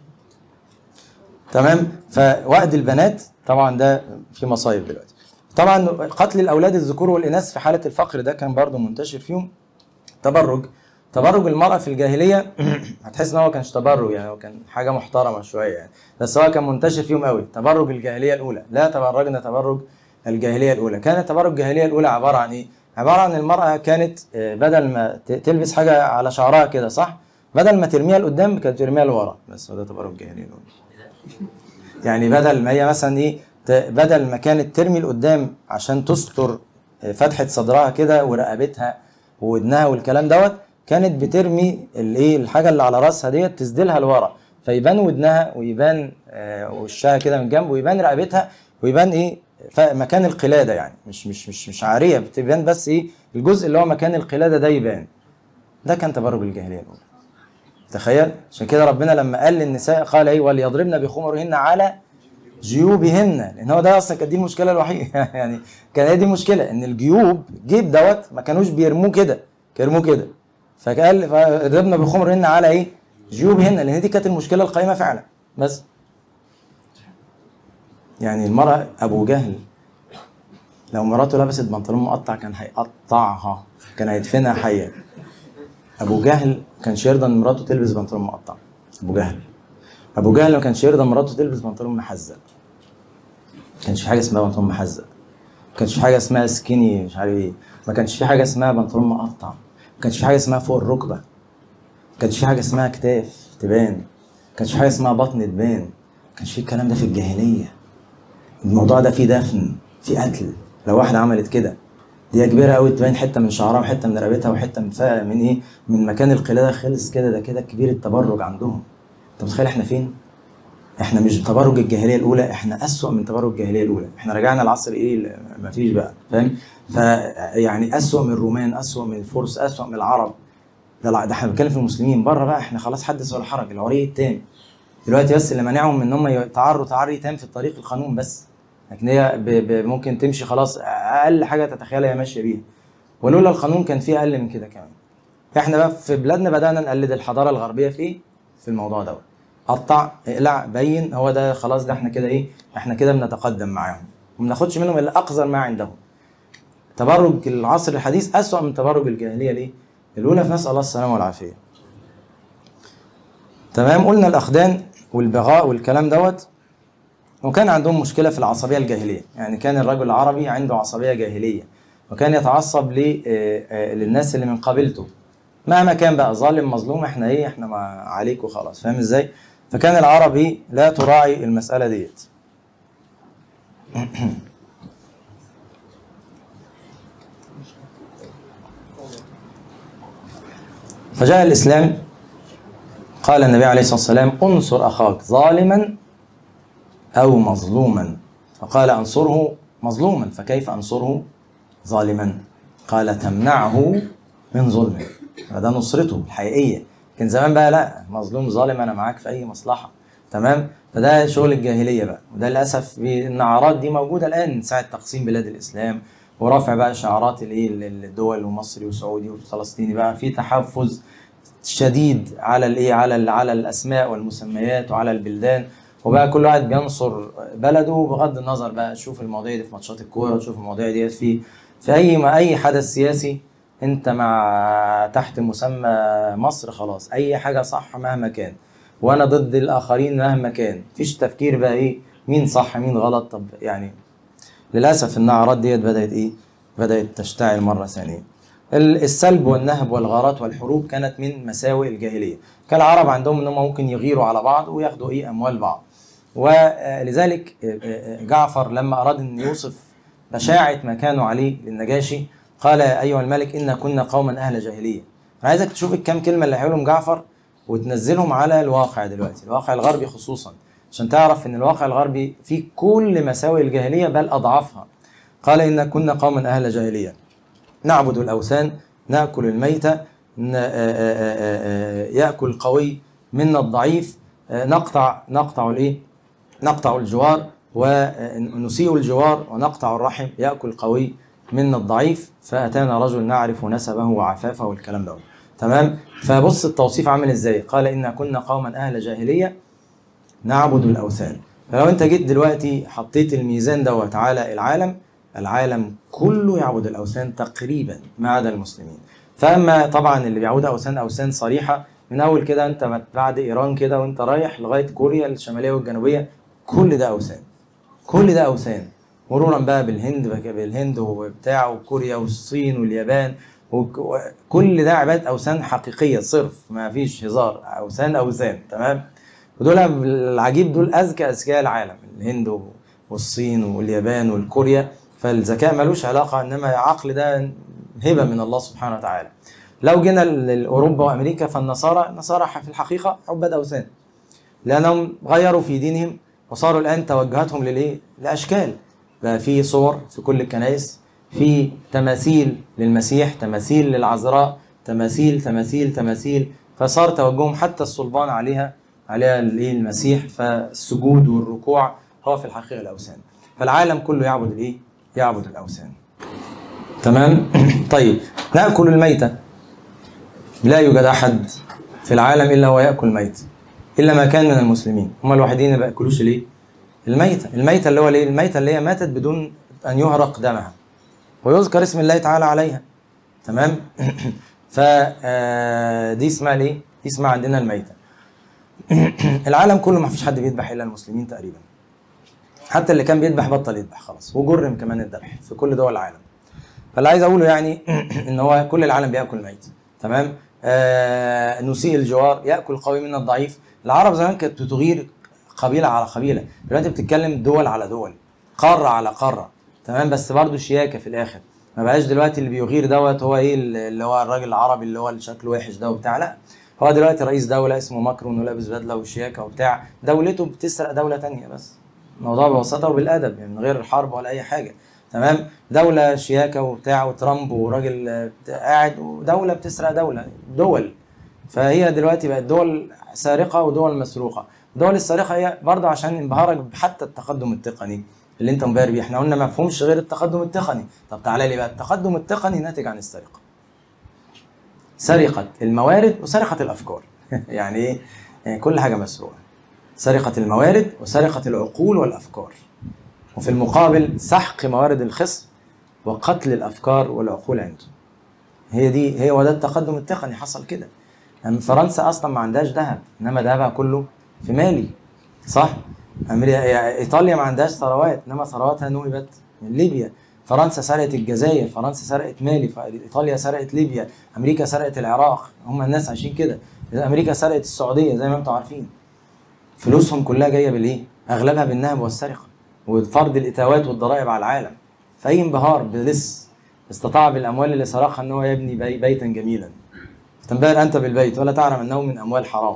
تمام فوأد البنات طبعا ده في مصايب دلوقتي طبعا قتل الاولاد الذكور والاناث في حاله الفقر ده كان برضو منتشر فيهم تبرج تبرج المرأة في الجاهلية هتحس ان هو كانش تبرج يعني هو كان حاجة محترمة شوية يعني بس هو كان منتشر فيهم قوي تبرج الجاهلية الأولى لا تبرجنا تبرج الجاهلية الأولى كانت تبرج الجاهلية الأولى عبارة عن إيه؟ عبارة عن المرأة كانت آه، بدل ما ت- تلبس حاجة على شعرها كده صح؟ بدل ما ترميها لقدام كانت ترميها لورا بس هو ده تبرج الجاهلية الأولى يعني بدل ما هي مثلا ايه ت- بدل ما كانت ترمي لقدام عشان تستر فتحه صدرها كده ورقبتها وودنها والكلام دوت كانت بترمي الايه الحاجه اللي على راسها ديت تسدلها لورا فيبان ودنها ويبان آه، وشها كده من جنب ويبان رقبتها ويبان ايه ف- مكان القلاده يعني مش مش مش مش عاريه بتبان بس ايه الجزء اللي هو مكان القلاده ده يبان ده كان تبرج الجاهليه الاولى تخيل عشان كده ربنا لما قال للنساء قال ايه وليضربن بخمرهن على جيوبهن لان هو ده اصلا كانت دي المشكله الوحيده يعني كان هي دي المشكله ان الجيوب جيب دوت ما كانوش بيرموه كده كانوا يرموه كده فقال فضربنا بخمرهن على ايه جيوبهن لان دي كانت المشكله القائمه فعلا بس يعني المراه ابو جهل لو مراته لبست بنطلون مقطع كان هيقطعها كان هيدفنها حيه ابو جهل ما كانش يرضى ان مراته تلبس بنطلون مقطع ابو جهل ابو جهل ما كانش يرضى مراته تلبس بنطلون محزق ما كانش في حاجه اسمها بنطلون محزق ما كانش في حاجه اسمها سكيني مش عارف ايه ما كانش في حاجه اسمها بنطلون مقطع ما كانش في حاجه اسمها فوق الركبه ما كانش في حاجه اسمها كتاف تبان ما كانش في حاجه اسمها بطن تبان ما كانش في الكلام ده في الجاهليه الموضوع ده فيه دفن فيه قتل لو واحده عملت كده دي كبيره قوي تبين حته من شعرها وحته من رقبتها وحته من فا من ايه من مكان القلاده خلص كده ده كده كبير التبرج عندهم انت متخيل احنا فين احنا مش تبرج الجاهليه الاولى احنا اسوأ من تبرج الجاهليه الاولى احنا رجعنا العصر ايه ما فيش بقى فاهم فيعني اسوأ من الرومان اسوأ من الفرس اسوأ من العرب ده لا- ده احنا بنتكلم في المسلمين بره بقى احنا خلاص حدث ولا حرج العري التام دلوقتي بس اللي مانعهم ان هم يتعروا تعري تام في الطريق القانون بس لكن هي ب- ب- ممكن تمشي خلاص اقل حاجه تتخيلها هي ماشيه بيها ولولا القانون كان في اقل من كده كمان احنا بقى في بلادنا بدانا نقلد الحضاره الغربيه في إيه؟ في الموضوع دوت قطع اقلع بين هو ده خلاص ده احنا كده ايه احنا كده بنتقدم معاهم وما بناخدش منهم الا اقذر ما عندهم تبرج العصر الحديث اسوأ من تبرج الجاهليه الايه الاولى فنسال الله السلامه والعافيه تمام قلنا الاخدان والبغاء والكلام دوت وكان عندهم مشكله في العصبيه الجاهليه يعني كان الرجل العربي عنده عصبيه جاهليه وكان يتعصب ل- آه، آه، للناس اللي من قبيلته مهما كان بقى ظالم مظلوم احنا ايه احنا مع عليك وخلاص فاهم ازاي فكان العربي لا تراعي المساله ديت فجاء الاسلام قال النبي عليه الصلاه والسلام انصر اخاك ظالما او مظلوما فقال انصره مظلوما فكيف انصره ظالما قال تمنعه من ظلمه فده نصرته الحقيقيه كان زمان بقى لا مظلوم ظالم انا معاك في اي مصلحه تمام فده شغل الجاهليه بقى وده للاسف النعرات دي موجوده الان من ساعه تقسيم بلاد الاسلام ورفع بقى شعارات الايه الدول ومصري وسعودي وفلسطيني بقى في تحفظ شديد على الايه على ال- على الاسماء والمسميات وعلى البلدان وبقى كل واحد بينصر بلده بغض النظر بقى تشوف المواضيع دي في ماتشات الكوره تشوف المواضيع دي في في اي ما اي حدث سياسي انت مع تحت مسمى مصر خلاص اي حاجه صح مهما كان وانا ضد الاخرين مهما كان مفيش تفكير بقى ايه مين صح مين غلط طب يعني للاسف النعرات ديت بدات ايه بدات تشتعل مره ثانيه ال- السلب والنهب والغارات والحروب كانت من مساوئ الجاهليه كان العرب عندهم انهم ممكن يغيروا على بعض وياخدوا ايه اموال بعض ولذلك جعفر لما اراد ان يوصف بشاعه ما كانوا عليه للنجاشي قال يا ايها الملك انا كنا قوما اهل جاهليه انا عايزك تشوف الكام كلمه اللي هيقولهم جعفر وتنزلهم على الواقع دلوقتي الواقع الغربي خصوصا عشان تعرف ان الواقع الغربي فيه كل مساوئ الجاهليه بل اضعافها قال ان كنا قوما اهل جاهليه نعبد الاوثان ناكل الميتة ن- آه، آه، آه، آه، ياكل القوي منا الضعيف آه، نقطع نقطع الايه نقطع الجوار ونسيء الجوار ونقطع الرحم ياكل القوي منا الضعيف فاتانا رجل نعرف نسبه وعفافه والكلام ده تمام فبص التوصيف عامل ازاي قال ان كنا قوما اهل جاهليه نعبد الاوثان فلو انت جيت دلوقتي حطيت الميزان دوت على العالم العالم كله يعبد الاوثان تقريبا ما عدا المسلمين فاما طبعا اللي بيعبدوا اوثان اوثان صريحه من اول كده انت بعد ايران كده وانت رايح لغايه كوريا الشماليه والجنوبيه كل ده اوثان كل ده اوثان مرورا بقى بالهند بقى بالهند وبتاع وكوريا والصين واليابان وك- وكل ده عباده اوثان حقيقيه صرف ما فيش هزار اوثان اوثان تمام ودول العجيب دول اذكى اذكياء العالم الهند والصين واليابان والكوريا فالذكاء ملوش علاقه انما العقل ده هبه من الله سبحانه وتعالى لو جينا لاوروبا وامريكا فالنصارى النصارى في الحقيقه عباد اوثان لانهم غيروا في دينهم وصاروا الان توجهاتهم للايه؟ لاشكال بقى في صور في كل الكنائس في تماثيل للمسيح تماثيل للعذراء تماثيل تماثيل تماثيل فصار توجههم حتى الصلبان عليها عليها الايه المسيح فالسجود والركوع هو في الحقيقه الاوثان فالعالم كله يعبد الايه؟ يعبد الاوثان تمام طيب ناكل الميته لا يوجد احد في العالم الا هو ياكل ميت الا ما كان من المسلمين هم الوحيدين اللي ما بياكلوش الايه الميته الميته اللي هو الايه الميته اللي هي ماتت بدون ان يهرق دمها ويذكر اسم الله تعالى عليها تمام ف آه، دي اسمها الايه دي اسمها عندنا الميته العالم كله ما فيش حد بيذبح الا المسلمين تقريبا حتى اللي كان بيذبح بطل يذبح خلاص وجرم كمان الذبح في كل دول العالم فاللي عايز اقوله يعني ان هو كل العالم بياكل ميت تمام آه نسيء الجوار ياكل القوي من الضعيف العرب زمان كانت بتغير قبيله على قبيله دلوقتي بتتكلم دول على دول قاره على قاره تمام بس برضه شياكه في الاخر ما بقاش دلوقتي اللي بيغير دوت هو ايه اللي هو الراجل العربي اللي هو اللي شكله وحش ده وبتاع لا هو دلوقتي رئيس دوله اسمه ماكرون ولابس بدله وشياكه وبتاع دولته بتسرق دوله تانية بس الموضوع ببساطه وبالادب يعني من غير حرب ولا اي حاجه تمام دوله شياكه وبتاع وترامب وراجل آه، قاعد ودوله بتسرق دوله دول فهي دلوقتي بقت دول سارقه ودول مسروقه الدول السارقه هي برضه عشان انبهارك حتى التقدم التقني اللي انت منبهر بيه احنا قلنا ما مفهومش غير التقدم التقني طب تعالى لي بقى التقدم التقني ناتج عن السرقه سرقه الموارد وسرقه الافكار يعني ايه يعني كل حاجه مسروقه سرقه الموارد وسرقه العقول والافكار وفي المقابل سحق موارد الخصم وقتل الافكار والعقول عندهم هي دي هي وده التقدم التقني حصل كده يعني فرنسا اصلا ما عندهاش ذهب انما ذهبها كله في مالي صح أمريكا يعني ايطاليا ما عندهاش ثروات انما ثرواتها نهبت من ليبيا فرنسا سرقت الجزائر فرنسا سرقت مالي ف- ايطاليا سرقت ليبيا امريكا سرقت العراق هم الناس عايشين كده امريكا سرقت السعوديه زي ما انتم عارفين فلوسهم كلها جايه بالايه اغلبها بالنهب والسرقه وفرض الاتاوات والضرائب على العالم فاي انبهار بلص استطاع بالاموال اللي سرقها ان هو يبني بي بيتا جميلا تنبهر انت بالبيت ولا تعلم انه من اموال حرام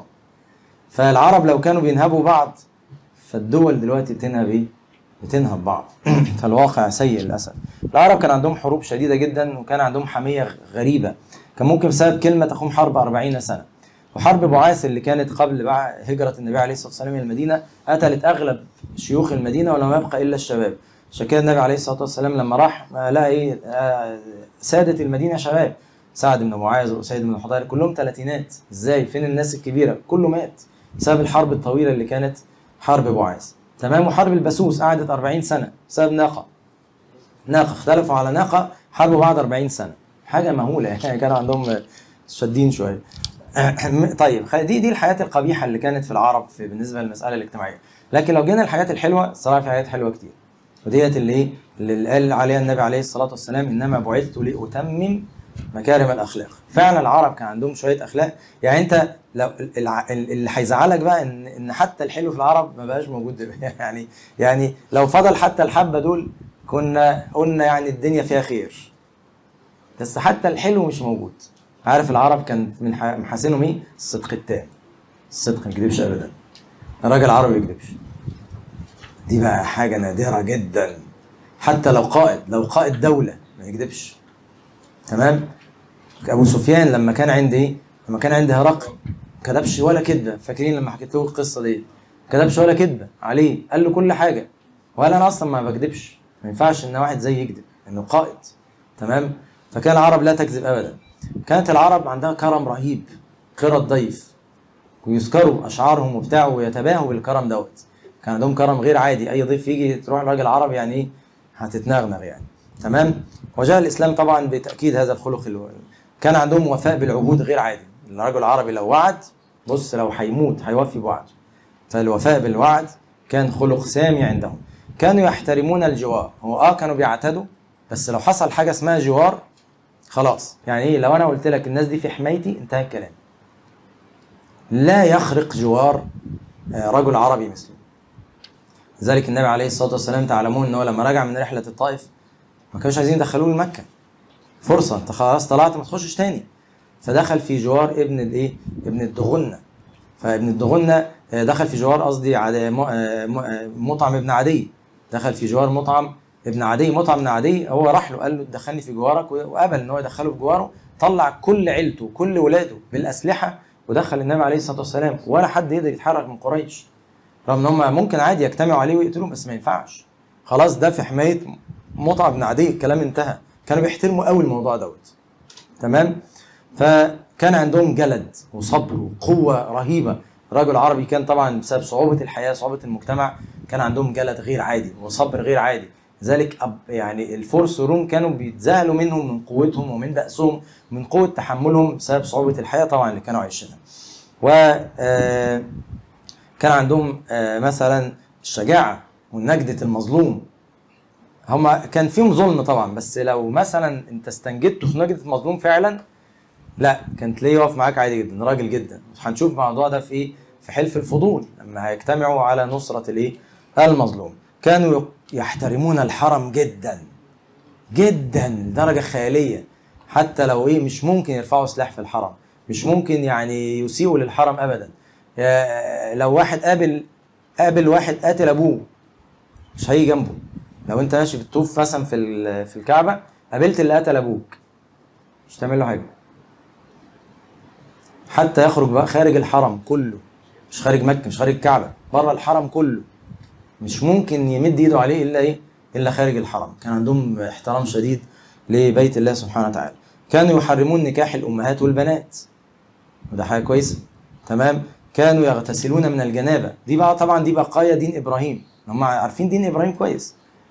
فالعرب لو كانوا بينهبوا بعض فالدول دلوقتي بتنهب ايه؟ بتنهب بعض فالواقع سيء للاسف العرب كان عندهم حروب شديده جدا وكان عندهم حميه غريبه كان ممكن بسبب كلمه تقوم حرب 40 سنه وحرب بعاث اللي كانت قبل بعد هجره النبي عليه الصلاه والسلام الى المدينه قتلت اغلب شيوخ المدينه ولم يبقى الا الشباب عشان كده النبي عليه الصلاه والسلام لما راح آه، لقى ايه آه، ساده المدينه شباب سعد بن معاذ واسيد بن حضير كلهم ثلاثينات ازاي فين الناس الكبيره كله مات بسبب الحرب الطويله اللي كانت حرب بعاث تمام وحرب البسوس قعدت 40 سنه بسبب ناقه ناقه اختلفوا على ناقه حربوا بعد 40 سنه حاجه مهوله يعني كان عندهم شادين شويه طيب خ- دي دي الحياه القبيحه اللي كانت في العرب في بالنسبه للمساله الاجتماعيه لكن لو جينا الحاجات الحلوه الصراحه في حاجات حلوه كتير وديت اللي ايه اللي قال عليها النبي عليه الصلاه والسلام انما بعثت لاتمم مكارم الاخلاق فعلا العرب كان عندهم شويه اخلاق يعني انت لو الع- اللي هيزعلك بقى ان ان حتى الحلو في العرب ما بقاش موجود دلوقتي. يعني يعني لو فضل حتى الحبه دول كنا قلنا يعني الدنيا فيها خير بس حتى الحلو مش موجود عارف العرب كان من ح- محاسنهم ايه الصدق التام الصدق ما يكذبش ابدا الراجل العربي ما يكذبش دي بقى حاجه نادره جدا حتى لو قائد لو قائد دوله ما يكذبش تمام ابو سفيان لما كان عند ايه لما كان عند هرقل ما كذبش ولا كذبه فاكرين لما حكيت له القصه دي ما كذبش ولا كذبه عليه قال له كل حاجه وقال انا اصلا ما بكذبش ما ينفعش ان واحد زي يكذب انه قائد تمام فكان العرب لا تكذب ابدا كانت العرب عندها كرم رهيب قرى الضيف ويذكروا اشعارهم وبتاع ويتباهوا بالكرم دوت كان عندهم كرم غير عادي اي ضيف يجي تروح الراجل عربي يعني ايه هتتنغنغ يعني تمام وجاء الاسلام طبعا بتاكيد هذا الخلق ال- كان عندهم وفاء بالعهود غير عادي الرجل العربي لو وعد بص لو هيموت هيوفي بوعده فالوفاء بالوعد كان خلق سامي عندهم كانوا يحترمون الجوار هو اه كانوا بيعتدوا بس لو حصل حاجه اسمها جوار خلاص يعني ايه لو انا قلت لك الناس دي في حمايتي انتهى الكلام لا يخرق جوار آه، رجل عربي مثله لذلك النبي عليه الصلاه والسلام تعلمون ان هو لما رجع من رحله الطائف ما كانوش عايزين يدخلوه لمكه فرصه انت خلاص طلعت ما تخشش تاني فدخل في جوار ابن الايه ابن الدغنه فابن الدغنه آه، دخل في جوار قصدي عد- م- آه، م- آه، مطعم ابن عدي دخل في جوار مطعم ابن عدي مطعم ابن عدي هو راح له قال له دخلني في جوارك و- وقبل ان هو يدخله في جواره طلع كل عيلته كل ولاده بالاسلحه ودخل النبي عليه الصلاه والسلام ولا حد يقدر يتحرك من قريش رغم ان هم ممكن عادي يجتمعوا عليه ويقتلوه بس ما ينفعش خلاص ده في حمايه مطعم بن عدي الكلام انتهى كانوا بيحترموا قوي الموضوع دوت تمام فكان عندهم جلد وصبر وقوه رهيبه الرجل العربي كان طبعا بسبب صعوبه الحياه صعوبه المجتمع كان عندهم جلد غير عادي وصبر غير عادي لذلك أب يعني الفرس والروم كانوا بيتذهلوا منهم من قوتهم ومن بأسهم من قوة تحملهم بسبب صعوبة الحياة طبعا اللي كانوا عايشينها. و آه، كان عندهم آه، مثلا الشجاعة والنجدة المظلوم هما كان فيهم ظلم طبعا بس لو مثلا انت استنجدت في نجدة المظلوم فعلا لا كان تلاقيه يقف معاك عادي جدا راجل جدا هنشوف الموضوع ده في ايه في حلف الفضول لما هيجتمعوا على نصرة الايه المظلوم كانوا يحترمون الحرم جدا جدا درجة خيالية حتى لو ايه مش ممكن يرفعوا سلاح في الحرم مش ممكن يعني يسيئوا للحرم ابدا يا- لو واحد قابل قابل واحد قاتل ابوه مش هيجي جنبه لو انت ماشي بتطوف مثلا في ال- في الكعبه قابلت اللي قتل ابوك مش تعمل له حاجه حتى يخرج بقى خارج الحرم كله مش خارج مكه مش خارج الكعبه بره الحرم كله مش ممكن يمد ايده عليه الا ايه الا خارج الحرم كان عندهم احترام شديد لبيت الله سبحانه وتعالى كانوا يحرمون نكاح الامهات والبنات وده حاجه كويسه تمام كانوا يغتسلون من الجنابه دي بقى طبعا دي بقايا دين ابراهيم هم عارفين دين ابراهيم كويس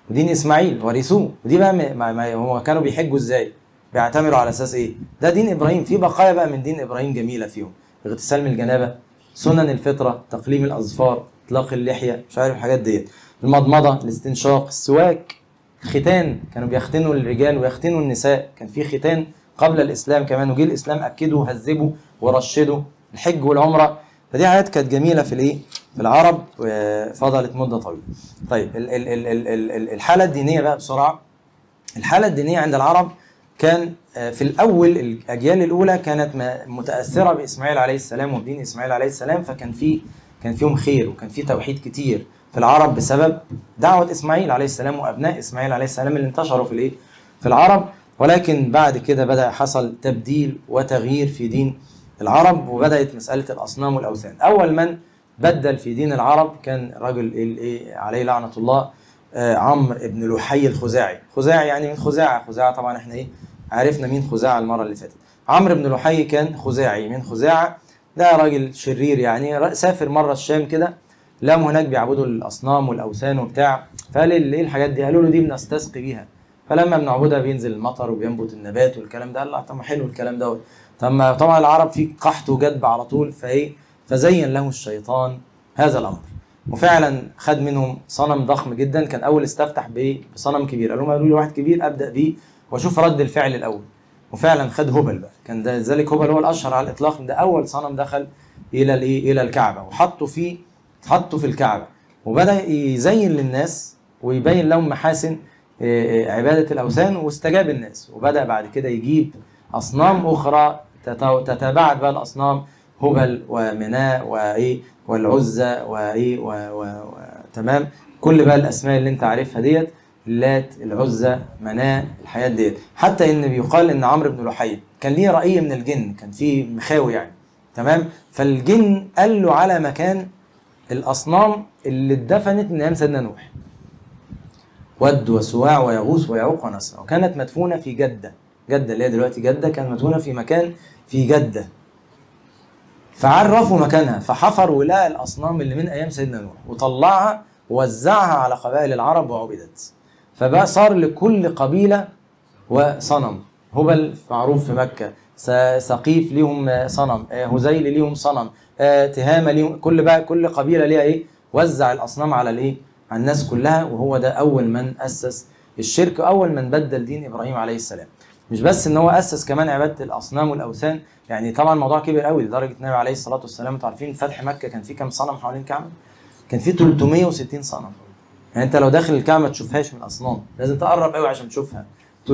ودين اسماعيل ورثوه ودي بقى ما ما- ما هو كانوا بيحجوا ازاي بيعتمروا على اساس ايه ده دين ابراهيم في بقايا بقى من دين ابراهيم جميله فيهم اغتسال من الجنابه سنن الفطره تقليم الاظفار اطلاق اللحيه مش عارف الحاجات ديت المضمضه الاستنشاق السواك ختان كانوا بيختنوا الرجال ويختنوا النساء كان في ختان قبل الاسلام كمان وجه الاسلام اكده وهذبه ورشده الحج والعمره فدي حاجات كانت جميله في الايه في العرب وفضلت مده طويله طيب ال- ال- ال- ال- ال- ال- الحاله الدينيه بقى بسرعه الحاله الدينيه عند العرب كان آه، في الاول الاجيال الاولى كانت ما- متاثره باسماعيل عليه السلام وبدين اسماعيل عليه السلام فكان في كان فيهم خير وكان في توحيد كتير في العرب بسبب دعوه اسماعيل عليه السلام وابناء اسماعيل عليه السلام اللي انتشروا في الايه في العرب ولكن بعد كده بدا حصل تبديل وتغيير في دين العرب وبدات مساله الاصنام والاوثان اول من بدل في دين العرب كان رجل الايه عليه لعنه الله آه، عمرو بن لحي الخزاعي خزاعي يعني من خزاعه خزاعه طبعا احنا ايه عرفنا مين خزاعه المره اللي فاتت عمرو بن لحي كان خزاعي من خزاعه ده راجل شرير يعني ر- سافر مره الشام كده لقوا هناك بيعبدوا الاصنام والاوثان وبتاع فقال ايه الحاجات دي قالوا له دي بنستسقي بيها فلما بنعبدها بينزل المطر وبينبت النبات والكلام ده قال لا طب ما حلو الكلام دوت طب ما طبعا العرب في قحط وجدب على طول فايه فزين له الشيطان هذا الامر وفعلا خد منهم صنم ضخم جدا كان اول استفتح بايه بصنم كبير قال لهم قالوا لي واحد كبير ابدا بيه واشوف رد الفعل الاول وفعلا خد هبل بقى كان ده ذلك هبل هو الاشهر على الاطلاق ده اول صنم دخل الى الايه الى الكعبه وحطه فيه حطه في الكعبه وبدا يزين للناس ويبين لهم محاسن آه، آه، عباده الاوثان واستجاب الناس وبدا بعد كده يجيب اصنام اخرى تت- تتابعت بقى الاصنام هبل ومناء وايه والعزى وايه و... و... و... تمام كل بقى الاسماء اللي انت عارفها ديت اللات العزى مناء الحاجات ديت حتى ان بيقال ان عمرو بن لحي كان ليه رأي من الجن كان في مخاوي يعني تمام فالجن قال له على مكان الاصنام اللي اتدفنت من ايام سيدنا نوح ود وسواع ويغوث ويعوق ونسر وكانت مدفونه في جده جده اللي هي دلوقتي جده كانت مدفونه في مكان في جده فعرفوا مكانها فحفر ولقى الاصنام اللي من ايام سيدنا نوح وطلعها ووزعها على قبائل العرب وعبدت فبقى صار لكل قبيله وصنم هبل معروف في مكه س- سقيف ليهم صنم آه، هذيل ليهم صنم آه، تهامه ليهم كل بقى كل قبيله ليها ايه وزع الاصنام على الايه على الناس كلها وهو ده اول من اسس الشرك اول من بدل دين ابراهيم عليه السلام مش بس ان هو اسس كمان عباده الاصنام والاوثان يعني طبعا الموضوع كبير قوي لدرجه النبي عليه الصلاه والسلام انتوا عارفين فتح مكه كان فيه كام صنم حوالين الكعبه كان فيه 360 صنم يعني انت لو داخل الكعبه ما تشوفهاش من الاصنام لازم تقرب قوي عشان تشوفها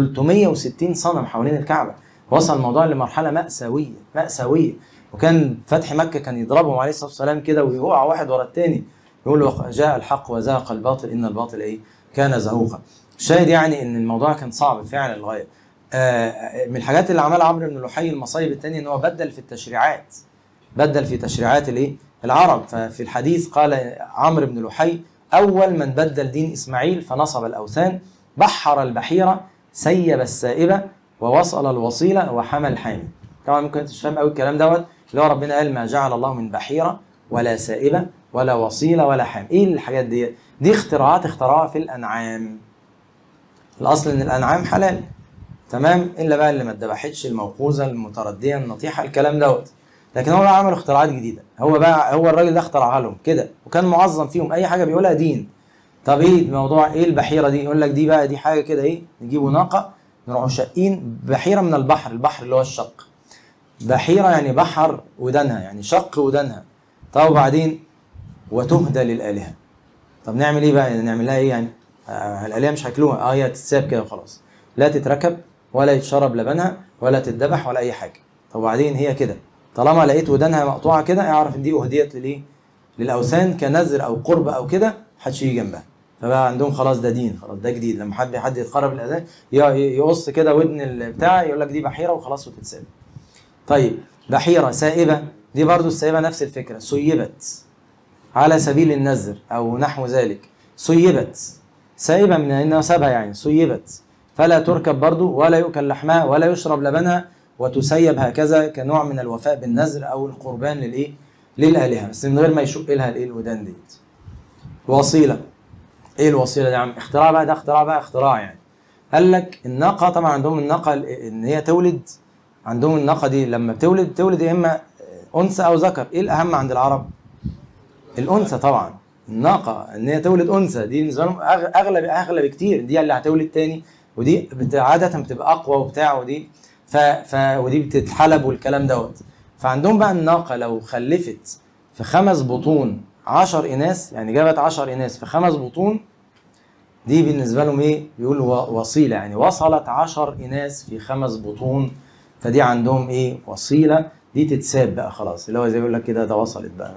360 صنم حوالين الكعبه وصل الموضوع لمرحله ماساويه ماساويه وكان فتح مكه كان يضربهم عليه الصلاه والسلام كده ويقع واحد ورا الثاني يقول له جاء الحق وزهق الباطل ان الباطل ايه كان زهوقا الشاهد يعني ان الموضوع كان صعب فعلا للغايه آه، من الحاجات اللي عملها عمرو بن لحي المصايب الثانيه ان هو بدل في التشريعات بدل في تشريعات الايه العرب ففي الحديث قال عمرو بن لحي اول من بدل دين اسماعيل فنصب الاوثان بحر البحيره سيب السائبه ووصل الوصيله وحمى الحامي طبعا ممكن انت مش فاهم قوي الكلام دوت اللي هو ربنا قال ما جعل الله من بحيره ولا سائبه ولا وصيله ولا حام ايه الحاجات دي دي اختراعات اخترعوها في الانعام الاصل ان الانعام حلال تمام الا بقى اللي ما اتذبحتش الموقوذه المترديه النطيحه الكلام دوت لكن هو بقى عمل اختراعات جديده هو بقى هو الراجل ده اخترعها لهم كده وكان معظم فيهم اي حاجه بيقولها دين طب ايه الموضوع ايه البحيره دي يقول لك دي بقى دي حاجه كده ايه نجيبوا ناقه نروحوا شقين بحيره من البحر البحر اللي هو الشق بحيره يعني بحر ودانها يعني شق ودانها طب وبعدين وتهدى للالهه طب نعمل ايه بقى نعمل لها ايه يعني آه الالهه مش هياكلوها اه هي تتساب كده وخلاص لا تتركب ولا يتشرب لبنها ولا تتذبح ولا اي حاجه طب وبعدين هي كده طالما لقيت ودانها مقطوعه كده اعرف ان دي اهديت للايه للاوثان كنذر او قرب او كده محدش يجي جنبها فبقى عندهم خلاص ده دين خلاص ده جديد لما حد حد يتقرب للاذان ي- يقص كده ودن البتاع يقول لك دي بحيره وخلاص وتتساب طيب بحيره سائبه دي برضو السائبه نفس الفكره سيبت على سبيل النذر او نحو ذلك سيبت سائبه من انها سابها يعني سيبت فلا تركب برضو ولا يؤكل لحمها ولا يشرب لبنها وتسيب هكذا كنوع من الوفاء بالنذر او القربان للايه للالهه بس من غير ما يشق لها الايه الودان ديت وصيله ايه الوسيله دي يا عم اختراع بقى ده اختراع بقى اختراع يعني قال لك الناقه طبعا عندهم الناقه ال- ان هي تولد عندهم الناقه دي لما بتولد تولد يا اما انثى او ذكر ايه الاهم عند العرب الانثى طبعا الناقه ان هي تولد انثى دي بالنسبه لهم أغ- اغلى اغلى بكتير دي اللي هتولد تاني ودي بت- عاده بتبقى اقوى وبتاع ودي ف, ف ودي بتتحلب والكلام دوت فعندهم بقى الناقه لو خلفت في خمس بطون عشر اناث يعني جابت عشر اناث في خمس بطون دي بالنسبه لهم ايه بيقولوا و- وصيله يعني وصلت عشر اناث في خمس بطون فدي عندهم ايه وصيله دي تتساب بقى خلاص اللي هو زي يقول لك كده ده وصلت بقى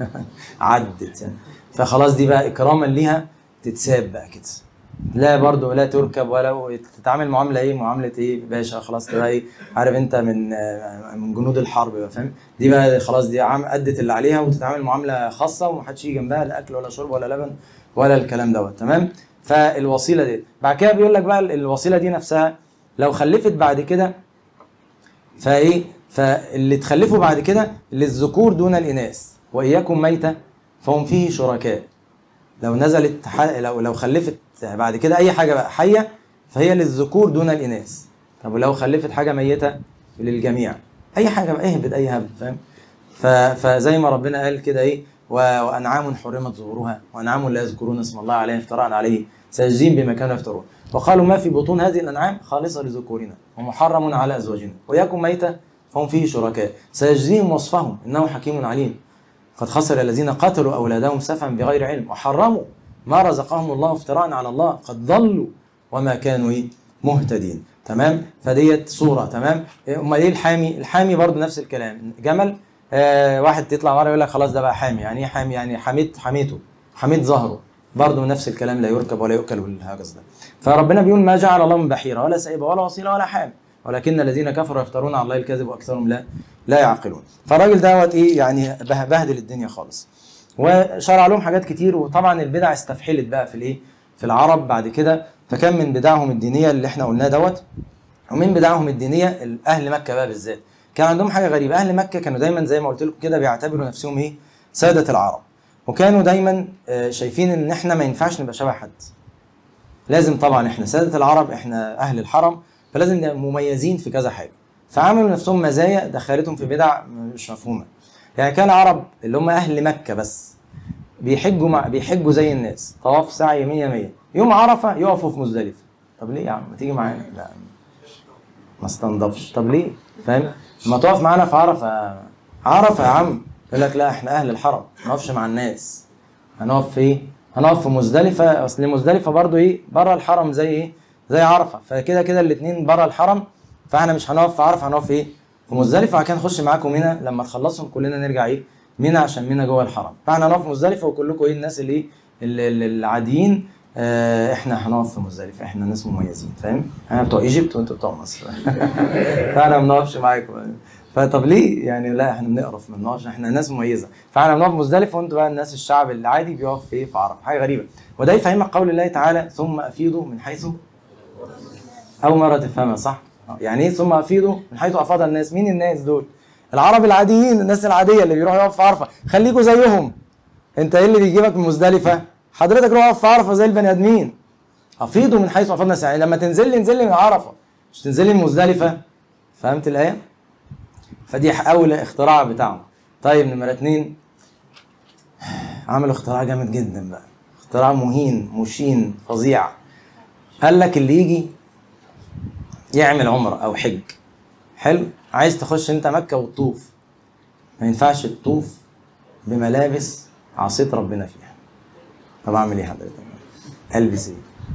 عدت يعني فخلاص دي بقى اكراما ليها تتساب بقى كده لا برضو لا تركب ولا تتعامل معامله ايه معامله ايه باشا خلاص تبقى ايه عارف انت من آه، من جنود الحرب بقى فاهم دي بقى خلاص دي عم ادت اللي عليها وتتعامل معامله خاصه ومحدش يجي جنبها لا اكل ولا شرب ولا لبن ولا الكلام دوت تمام فالوسيله دي بعد كده بيقول لك بقى الوسيله دي نفسها لو خلفت بعد كده فايه فاللي تخلفوا بعد كده للذكور دون الاناث واياكم ميته فهم فيه شركاء لو نزلت ح... لو لو خلفت بعد كده اي حاجه بقى حيه فهي للذكور دون الاناث طب ولو خلفت حاجه ميته للجميع اي حاجه بقى اهبط اي هبل فاهم ف... فزي ما ربنا قال كده ايه و... وانعام حرمت ظهورها وانعام لا يذكرون اسم الله عليها افتراء عليه سيجزيهم بما كانوا يفترون وقالوا ما في بطون هذه الانعام خالصه لذكورنا ومحرم على ازواجنا ويكن ميته فهم فيه شركاء سيجزيهم وصفهم انه حكيم عليم قد خسر الذين قتلوا اولادهم سفها بغير علم وحرموا ما رزقهم الله افتراء على الله قد ضلوا وما كانوا إيه؟ مهتدين تمام فديت صوره تمام إيه، امال ايه الحامي الحامي برضو نفس الكلام جمل آه واحد تطلع مره يقول لك خلاص ده بقى حامي يعني ايه حامي يعني حميت حميته حميت ظهره برضه نفس الكلام لا يركب ولا يؤكل والهجس ده فربنا بيقول ما جعل الله من بحيره ولا سائبه ولا وصيله ولا حام ولكن الذين كفروا يفترون على الله الكذب واكثرهم لا لا يعقلون فالراجل دوت ايه يعني به- بهدل الدنيا خالص وشرع لهم حاجات كتير وطبعا البدع استفحلت بقى في الايه في العرب بعد كده فكان من بدعهم الدينيه اللي احنا قلناه دوت ومن بدعهم الدينيه اهل مكه بقى بالذات كان عندهم حاجه غريبه اهل مكه كانوا دايما زي ما قلت لكم كده بيعتبروا نفسهم ايه ساده العرب وكانوا دايما آه، شايفين ان احنا ما ينفعش نبقى شبه حد لازم طبعا احنا ساده العرب احنا اهل الحرم فلازم نبقى مميزين في كذا حاجه فعملوا نفسهم مزايا دخلتهم في بدع مش مفهومه يعني كان العرب اللي هم اهل مكه بس بيحجوا مع بيحجوا زي الناس طواف سعي 100 100 يوم عرفه يقفوا في مزدلفه طب ليه يا عم ما تيجي معانا لا ما استنضفش طب ليه فاهم ما تقف معانا في عرفه عرفه يا عم يقول لك لا احنا اهل الحرم ما نقفش مع الناس هنقف في ايه هنقف في مزدلفه اصل مزدلفه برضو ايه بره الحرم زي ايه زي عرفه فكده كده الاثنين بره الحرم فاحنا مش هنقف في عرفه هنقف ايه في مزدلفه عشان نخش معاكم منى لما تخلصهم كلنا نرجع ايه منى عشان منى جوه الحرم فاحنا هنقف في مزدلفه وكلكم ايه الناس اللي ايه ال- ال- العاديين آه احنا هنقف في مزدلفه احنا ناس مميزين فاهم احنا بتوع ايجيبت وانتوا بتوع مصر فاحنا ما بنقفش معاكم فطب ليه يعني لا احنا بنقرف ما بنقفش احنا ناس مميزه فاحنا بنقف في مزدلفه وانتوا بقى الناس الشعب العادي بيقف في ايه في عرفه حاجه غريبه وده يفهمك قول الله تعالى ثم افيضوا من حيث اول مره تفهمها صح آه، يعني ايه ثم افيضوا من حيث افاض الناس مين الناس دول العرب العاديين الناس العاديه اللي بيروحوا يقفوا في عرفه خليكوا زيهم انت ايه اللي بيجيبك من مزدلفه حضرتك روح اقف في عرفه زي البني ادمين افيضوا من حيث افاض الناس يعني لما تنزل لي انزل لي من عرفه مش تنزل لي من مزدلفه فهمت الايه فدي اول اختراع بتاعهم طيب نمرة اتنين عملوا اختراع جامد جدا بقى اختراع مهين مشين فظيع قال لك اللي يجي يعمل عمرة او حج حلو عايز تخش انت مكة وتطوف ما ينفعش تطوف بملابس عصيت ربنا فيها طب اعمل ايه حضرتك البس ايه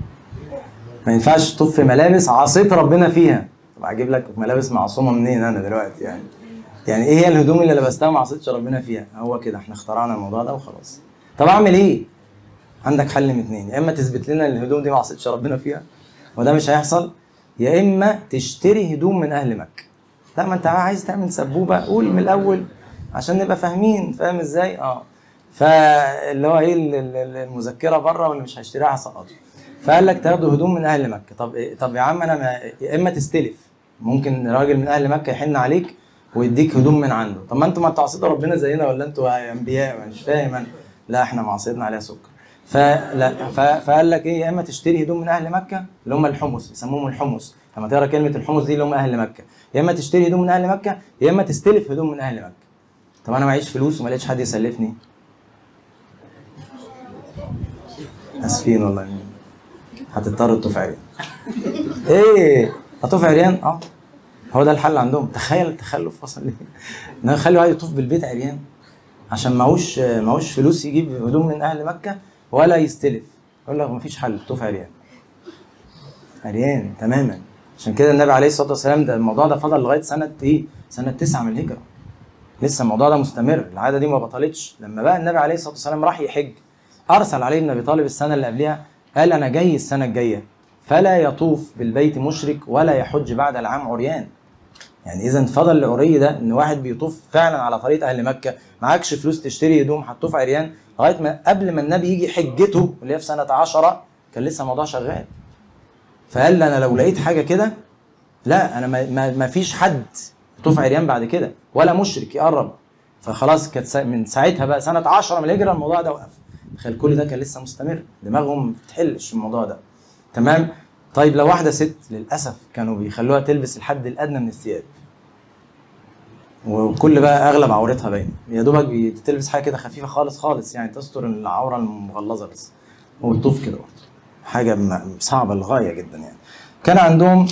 ما ينفعش تطوف في ملابس عصيت ربنا فيها طب اجيب لك ملابس معصومه منين انا دلوقتي يعني يعني ايه هي الهدوم اللي لبستها ما عصيتش ربنا فيها هو كده احنا اخترعنا الموضوع ده وخلاص طب اعمل ايه عندك حل من اتنين يا اما تثبت لنا ان الهدوم دي ما عصيتش ربنا فيها وده مش هيحصل يا اما تشتري هدوم من اهل مكه لا ما انت عايز تعمل سبوبه قول من الاول عشان نبقى فاهمين فاهم ازاي اه فاللي هو ايه ال- ال- ال- المذكره بره واللي مش هيشتريها هسقطه فقال لك تاخدوا هدوم من اهل مكه طب إيه طب يا عم انا ما يا اما تستلف ممكن راجل من اهل مكه يحن عليك ويديك هدوم من عنده طب ما انتوا ما تعصيتوا ربنا زينا ولا انتوا انبياء مش فاهم انا لا احنا معصيتنا عليها سكر فلا ف- فقال لك ايه يا اما تشتري هدوم من اهل مكه اللي هم الحمص يسموهم الحمص لما تقرا كلمه الحمص دي اللي هم اهل مكه يا اما تشتري هدوم من اهل مكه يا اما تستلف هدوم من اهل مكه طب انا معيش فلوس وما لقيتش حد يسلفني اسفين والله هتضطر تطوف عريان ايه هتطوف عريان اه هو ده الحل عندهم تخيل تخلف وصل ليه ان يخلي واحد يطوف بالبيت عريان عشان معهوش معهوش فلوس يجيب هدوم من اهل مكه ولا يستلف يقول لك مفيش حل طوف عريان عريان تماما عشان كده النبي عليه الصلاه والسلام ده الموضوع ده فضل لغايه سنه ايه؟ سنه تسعه من الهجره لسه الموضوع ده مستمر العاده دي ما بطلتش لما بقى النبي عليه الصلاه والسلام راح يحج ارسل علي بن ابي طالب السنه اللي قبلها قال انا جاي السنه الجايه فلا يطوف بالبيت مشرك ولا يحج بعد العام عريان يعني اذا فضل العري ده ان واحد بيطوف فعلا على طريقه اهل مكه معكش فلوس تشتري هدوم هتطوف عريان لغايه ما قبل ما النبي يجي حجته اللي هي في سنه عشرة كان لسه الموضوع شغال فقال لي انا لو لقيت حاجه كده لا انا ما, ما, ما فيش حد يطوف عريان بعد كده ولا مشرك يقرب فخلاص كانت سا- من ساعتها بقى سنه 10 من الهجره الموضوع ده وقف تخيل كل ده كان لسه مستمر دماغهم ما بتحلش الموضوع ده تمام طيب لو واحده ست للاسف كانوا بيخلوها تلبس الحد الادنى من الثياب وكل بقى اغلب عورتها باينه يا دوبك بتلبس حاجه كده خفيفه خالص خالص يعني تستر العوره المغلظه بس وتطوف كده برضه حاجه م- صعبه للغايه جدا يعني كان عندهم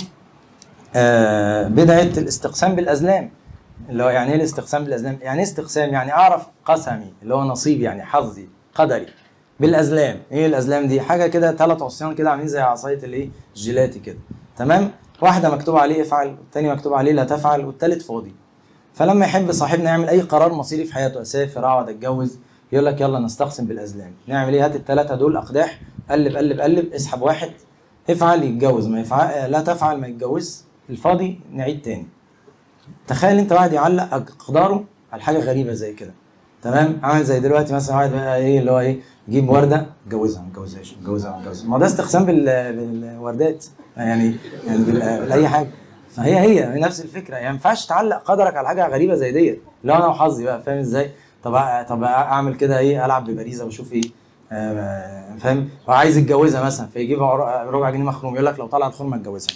آه، بدعه الاستقسام بالازلام اللي هو يعني ايه الاستقسام بالازلام؟ يعني ايه استقسام؟ يعني اعرف قسمي اللي هو نصيبي يعني حظي قدري بالازلام، ايه الازلام دي؟ حاجه كده ثلاث عصيان كده عاملين زي عصايه الايه؟ الجيلاتي كده تمام؟ واحده مكتوب عليه افعل، والثاني مكتوب عليه لا تفعل، والثالث فاضي. فلما يحب صاحبنا يعمل اي قرار مصيري في حياته اسافر اقعد اتجوز يقول لك يلا نستقسم بالازلام، نعمل ايه؟ هات الثلاثه دول اقداح قلب قلب قلب اسحب واحد افعل يتجوز ما يفعل لا تفعل ما يتجوز الفاضي نعيد تاني. تخيل انت واحد يعلق اقداره على حاجه غريبه زي كده تمام عامل زي دلوقتي مثلا واحد بقى ايه اللي هو ايه يجيب ورده اتجوزها ما اتجوزهاش اتجوزها ما اتجوزهاش ما ده استقسام بال- بالوردات يعني يعني بال- باي حاجه فهي هي نفس الفكره يعني ما ينفعش تعلق قدرك على حاجه غريبه زي ديت لو انا وحظي بقى فاهم ازاي طب أ- طب اعمل كده ايه العب بباريزه واشوف ايه آه، فاهم هو عايز يتجوزها مثلا فيجيب عر- ربع جنيه مخروم يقول لك لو طلع الخرم ما اتجوزها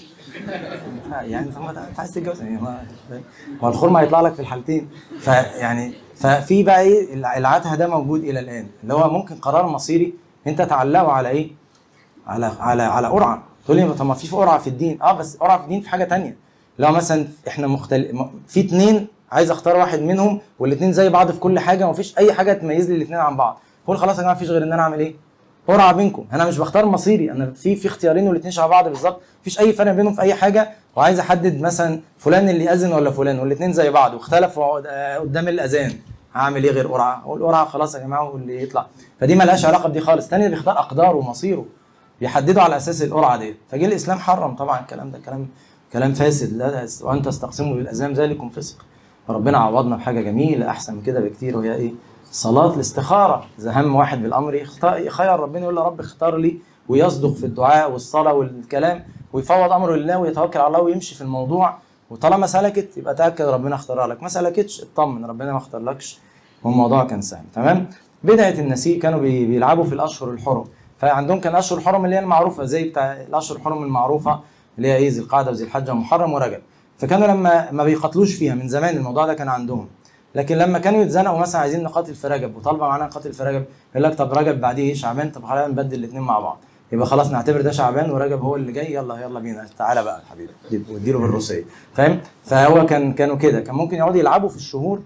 يعني طب ما انت عايز تتجوز يعني هو هو الخرم هيطلع لك في الحالتين فيعني ففي بقى ايه العته ده موجود الى الان اللي هو ممكن قرار مصيري انت تعلقه على ايه؟ على على على قرعه تقول لي طب ما في قرعه في الدين اه بس قرعه في الدين في حاجه تانية لو مثلا احنا مختلف في اتنين عايز اختار واحد منهم والاتنين زي بعض في كل حاجه ومفيش اي حاجه تميز لي الاتنين عن بعض قول خلاص يا جماعه مفيش غير ان انا اعمل ايه؟ قرعه بينكم انا مش بختار مصيري انا في في اختيارين والاثنين شبه بعض بالظبط مفيش اي فرق بينهم في اي حاجه وعايز احدد مثلا فلان اللي ياذن ولا فلان والاثنين زي بعض واختلفوا آه، قدام الاذان هعمل ايه غير قرعه؟ اقول قرعه خلاص يا جماعه واللي يطلع فدي ملهاش علاقه بدي خالص تاني بيختار اقداره ومصيره بيحددوا على اساس القرعه دي فجه الاسلام حرم طبعا الكلام ده كلام كلام فاسد لا وان تستقسموا بالازلام ذلكم فسق فربنا عوضنا بحاجه جميله احسن من كده بكتير وهي ايه؟ صلاه الاستخاره اذا هم واحد بالامر يختار يخير ربنا يقول له رب اختار لي ويصدق في الدعاء والصلاه والكلام ويفوض امره لله ويتوكل على الله ويمشي في الموضوع وطالما سلكت يبقى تاكد ربنا اختارها لك ما سلكتش اطمن ربنا ما اختارلكش والموضوع كان سهل تمام بدايه النسيء كانوا بي- بيلعبوا في الاشهر الحرم فعندهم كان اشهر الحرم اللي هي المعروفه زي بتاع الاشهر الحرم المعروفه اللي هي ايه ذي القعده وذي الحجه ومحرم ورجب فكانوا لما ما بيقاتلوش فيها من زمان الموضوع ده كان عندهم لكن لما كانوا يتزنقوا مثلا عايزين نقاتل في رجب وطالبه معانا نقاتل في رجب يقول لك طب رجب بعديه ايه شعبان طب خلينا نبدل الاثنين مع بعض يبقى خلاص نعتبر ده شعبان ورجب هو اللي جاي يلا يلا بينا تعالى بقى يا حبيبي واديله بالروسيه فاهم فهو كان كانوا كده كان ممكن يقعدوا يلعبوا في الشهور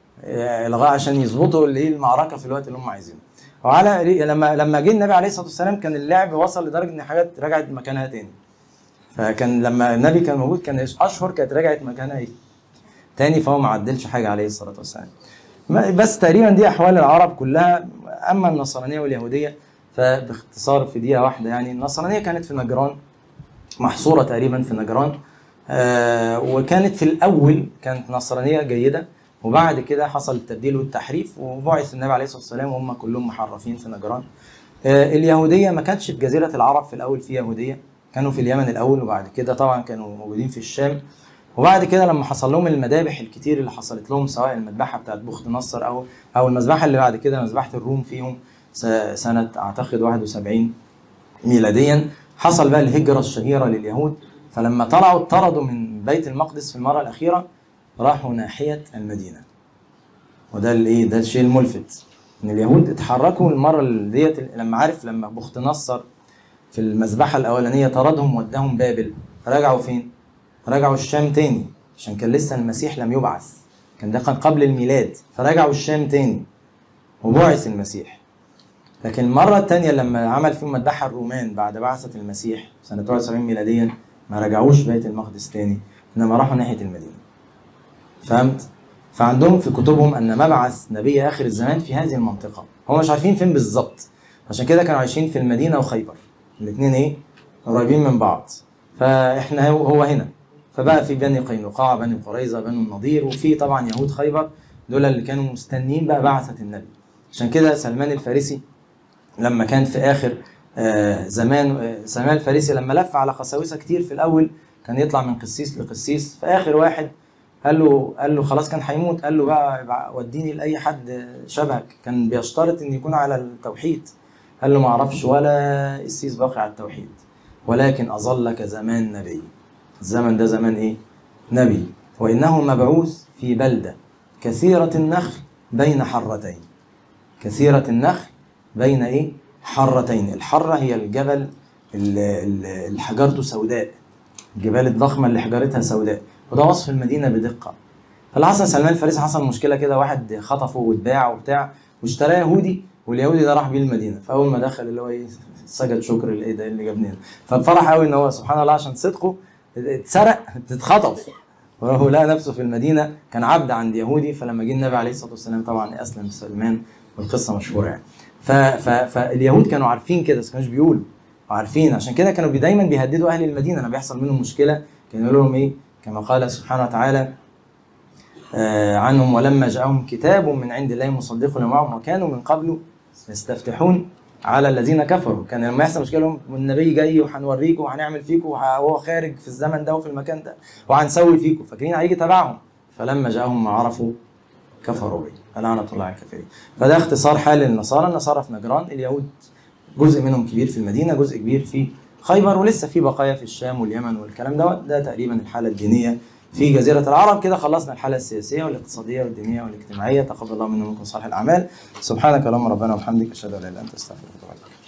آه، لغايه عشان يظبطوا الايه المعركه في الوقت اللي هم عايزينه وعلى لما لما جه النبي عليه الصلاه والسلام كان اللعب وصل لدرجه ان حاجات رجعت مكانها تاني فكان لما النبي كان موجود كان اشهر كانت رجعت مكانها ايه تاني فهو ما عدلش حاجه عليه الصلاه والسلام ما- بس تقريبا دي احوال العرب كلها اما النصرانيه واليهوديه فباختصار في دقيقه واحده يعني النصرانيه كانت في نجران محصوره تقريبا في نجران آه وكانت في الاول كانت نصرانيه جيده وبعد كده حصل التبديل والتحريف وبعث النبي عليه الصلاه والسلام وهم كلهم محرفين في نجران آه اليهوديه ما كانتش في جزيره العرب في الاول في يهوديه كانوا في اليمن الاول وبعد كده طبعا كانوا موجودين في الشام وبعد كده لما حصل لهم المذابح الكتير اللي حصلت لهم سواء المذبحه بتاعت بخت نصر او او المذبحه اللي بعد كده مذبحه الروم فيهم س- سنة أعتقد 71 ميلاديا حصل بقى الهجرة الشهيرة لليهود فلما طلعوا اطردوا من بيت المقدس في المرة الأخيرة راحوا ناحية المدينة وده الايه ده الشيء الملفت ان اليهود اتحركوا المره اللي ديت لما عارف لما بخت نصر في المذبحه الاولانيه طردهم وداهم بابل رجعوا فين؟ رجعوا الشام تاني عشان كان لسه المسيح لم يبعث كان ده كان قبل الميلاد فرجعوا الشام تاني وبعث المسيح لكن المرة التانية لما عمل فيهم مذبحة الرومان بعد بعثة المسيح سنة 71 ميلاديا ما رجعوش بيت المقدس تاني إنما راحوا ناحية المدينة فهمت؟ فعندهم في كتبهم ان مبعث نبي اخر الزمان في هذه المنطقه هم مش عارفين فين بالظبط عشان كده كانوا عايشين في المدينه وخيبر الاثنين ايه قريبين من بعض فاحنا هو هو هنا فبقى في بني قينقاع بني قريظه بني النضير وفي طبعا يهود خيبر دول اللي كانوا مستنيين بقى بعثه النبي عشان كده سلمان الفارسي لما كان في اخر آه، زمان آه، سلمان الفارسي لما لف على قساوسه كتير في الاول كان يطلع من قسيس لقسيس فاخر واحد قال له قال له خلاص كان هيموت قال له بقى بقى وديني لاي حد شبهك كان بيشترط ان يكون على التوحيد قال له ما اعرفش ولا قسيس باقي على التوحيد ولكن اظلك زمان نبي الزمن ده زمان ايه نبي وانه مبعوث في بلده كثيره النخل بين حرتين كثيره النخل بين ايه حرتين الحره هي الجبل اللي اللي حجرته سوداء الجبال الضخمه اللي حجرتها سوداء وده وصف المدينه بدقه فاللي حصل سلمان الفارسي حصل مشكله كده واحد خطفه واتباع وبتاع واشتراه يهودي واليهودي ده راح بيه المدينه فاول ما دخل اللي هو ايه سجد شكر اللي ايه ده اللي جابني هنا ففرح قوي ان هو سبحان الله عشان صدقه اتسرق اتخطف وهو لقى نفسه في المدينه كان عبد عند يهودي فلما جه النبي عليه الصلاه والسلام طبعا اسلم سلمان والقصه مشهوره يعني ف... ف... فاليهود كانوا عارفين كده بس كانوش بيقولوا عارفين عشان كده كانوا بي- دايما بيهددوا اهل المدينه لما بيحصل منهم مشكله كانوا يقولوا لهم ايه كما قال سبحانه وتعالى آه، عنهم ولما جاءهم كتاب من عند الله مصدق لما معهم وكانوا من قبل يستفتحون على الذين كفروا كان لما يحصل مشكله لهم والنبي جاي وهنوريكم وهنعمل فيكم وه- وهو خارج في الزمن ده وفي المكان ده وهنسوي فيكم فاكرين هيجي تبعهم فلما جاءهم ما عرفوا كفروا به فلعنة الله على الكافرين فده اختصار حال النصارى النصارى في نجران اليهود جزء منهم كبير في المدينة جزء كبير في خيبر ولسه في بقايا في الشام واليمن والكلام دوت ده تقريبا الحالة الدينية في جزيرة العرب كده خلصنا الحالة السياسية والاقتصادية والدينية والاجتماعية تقبل الله منا ومنكم صالح الأعمال سبحانك اللهم ربنا وبحمدك أشهد أن لا إله إلا أنت أستغفرك وأتوب إليك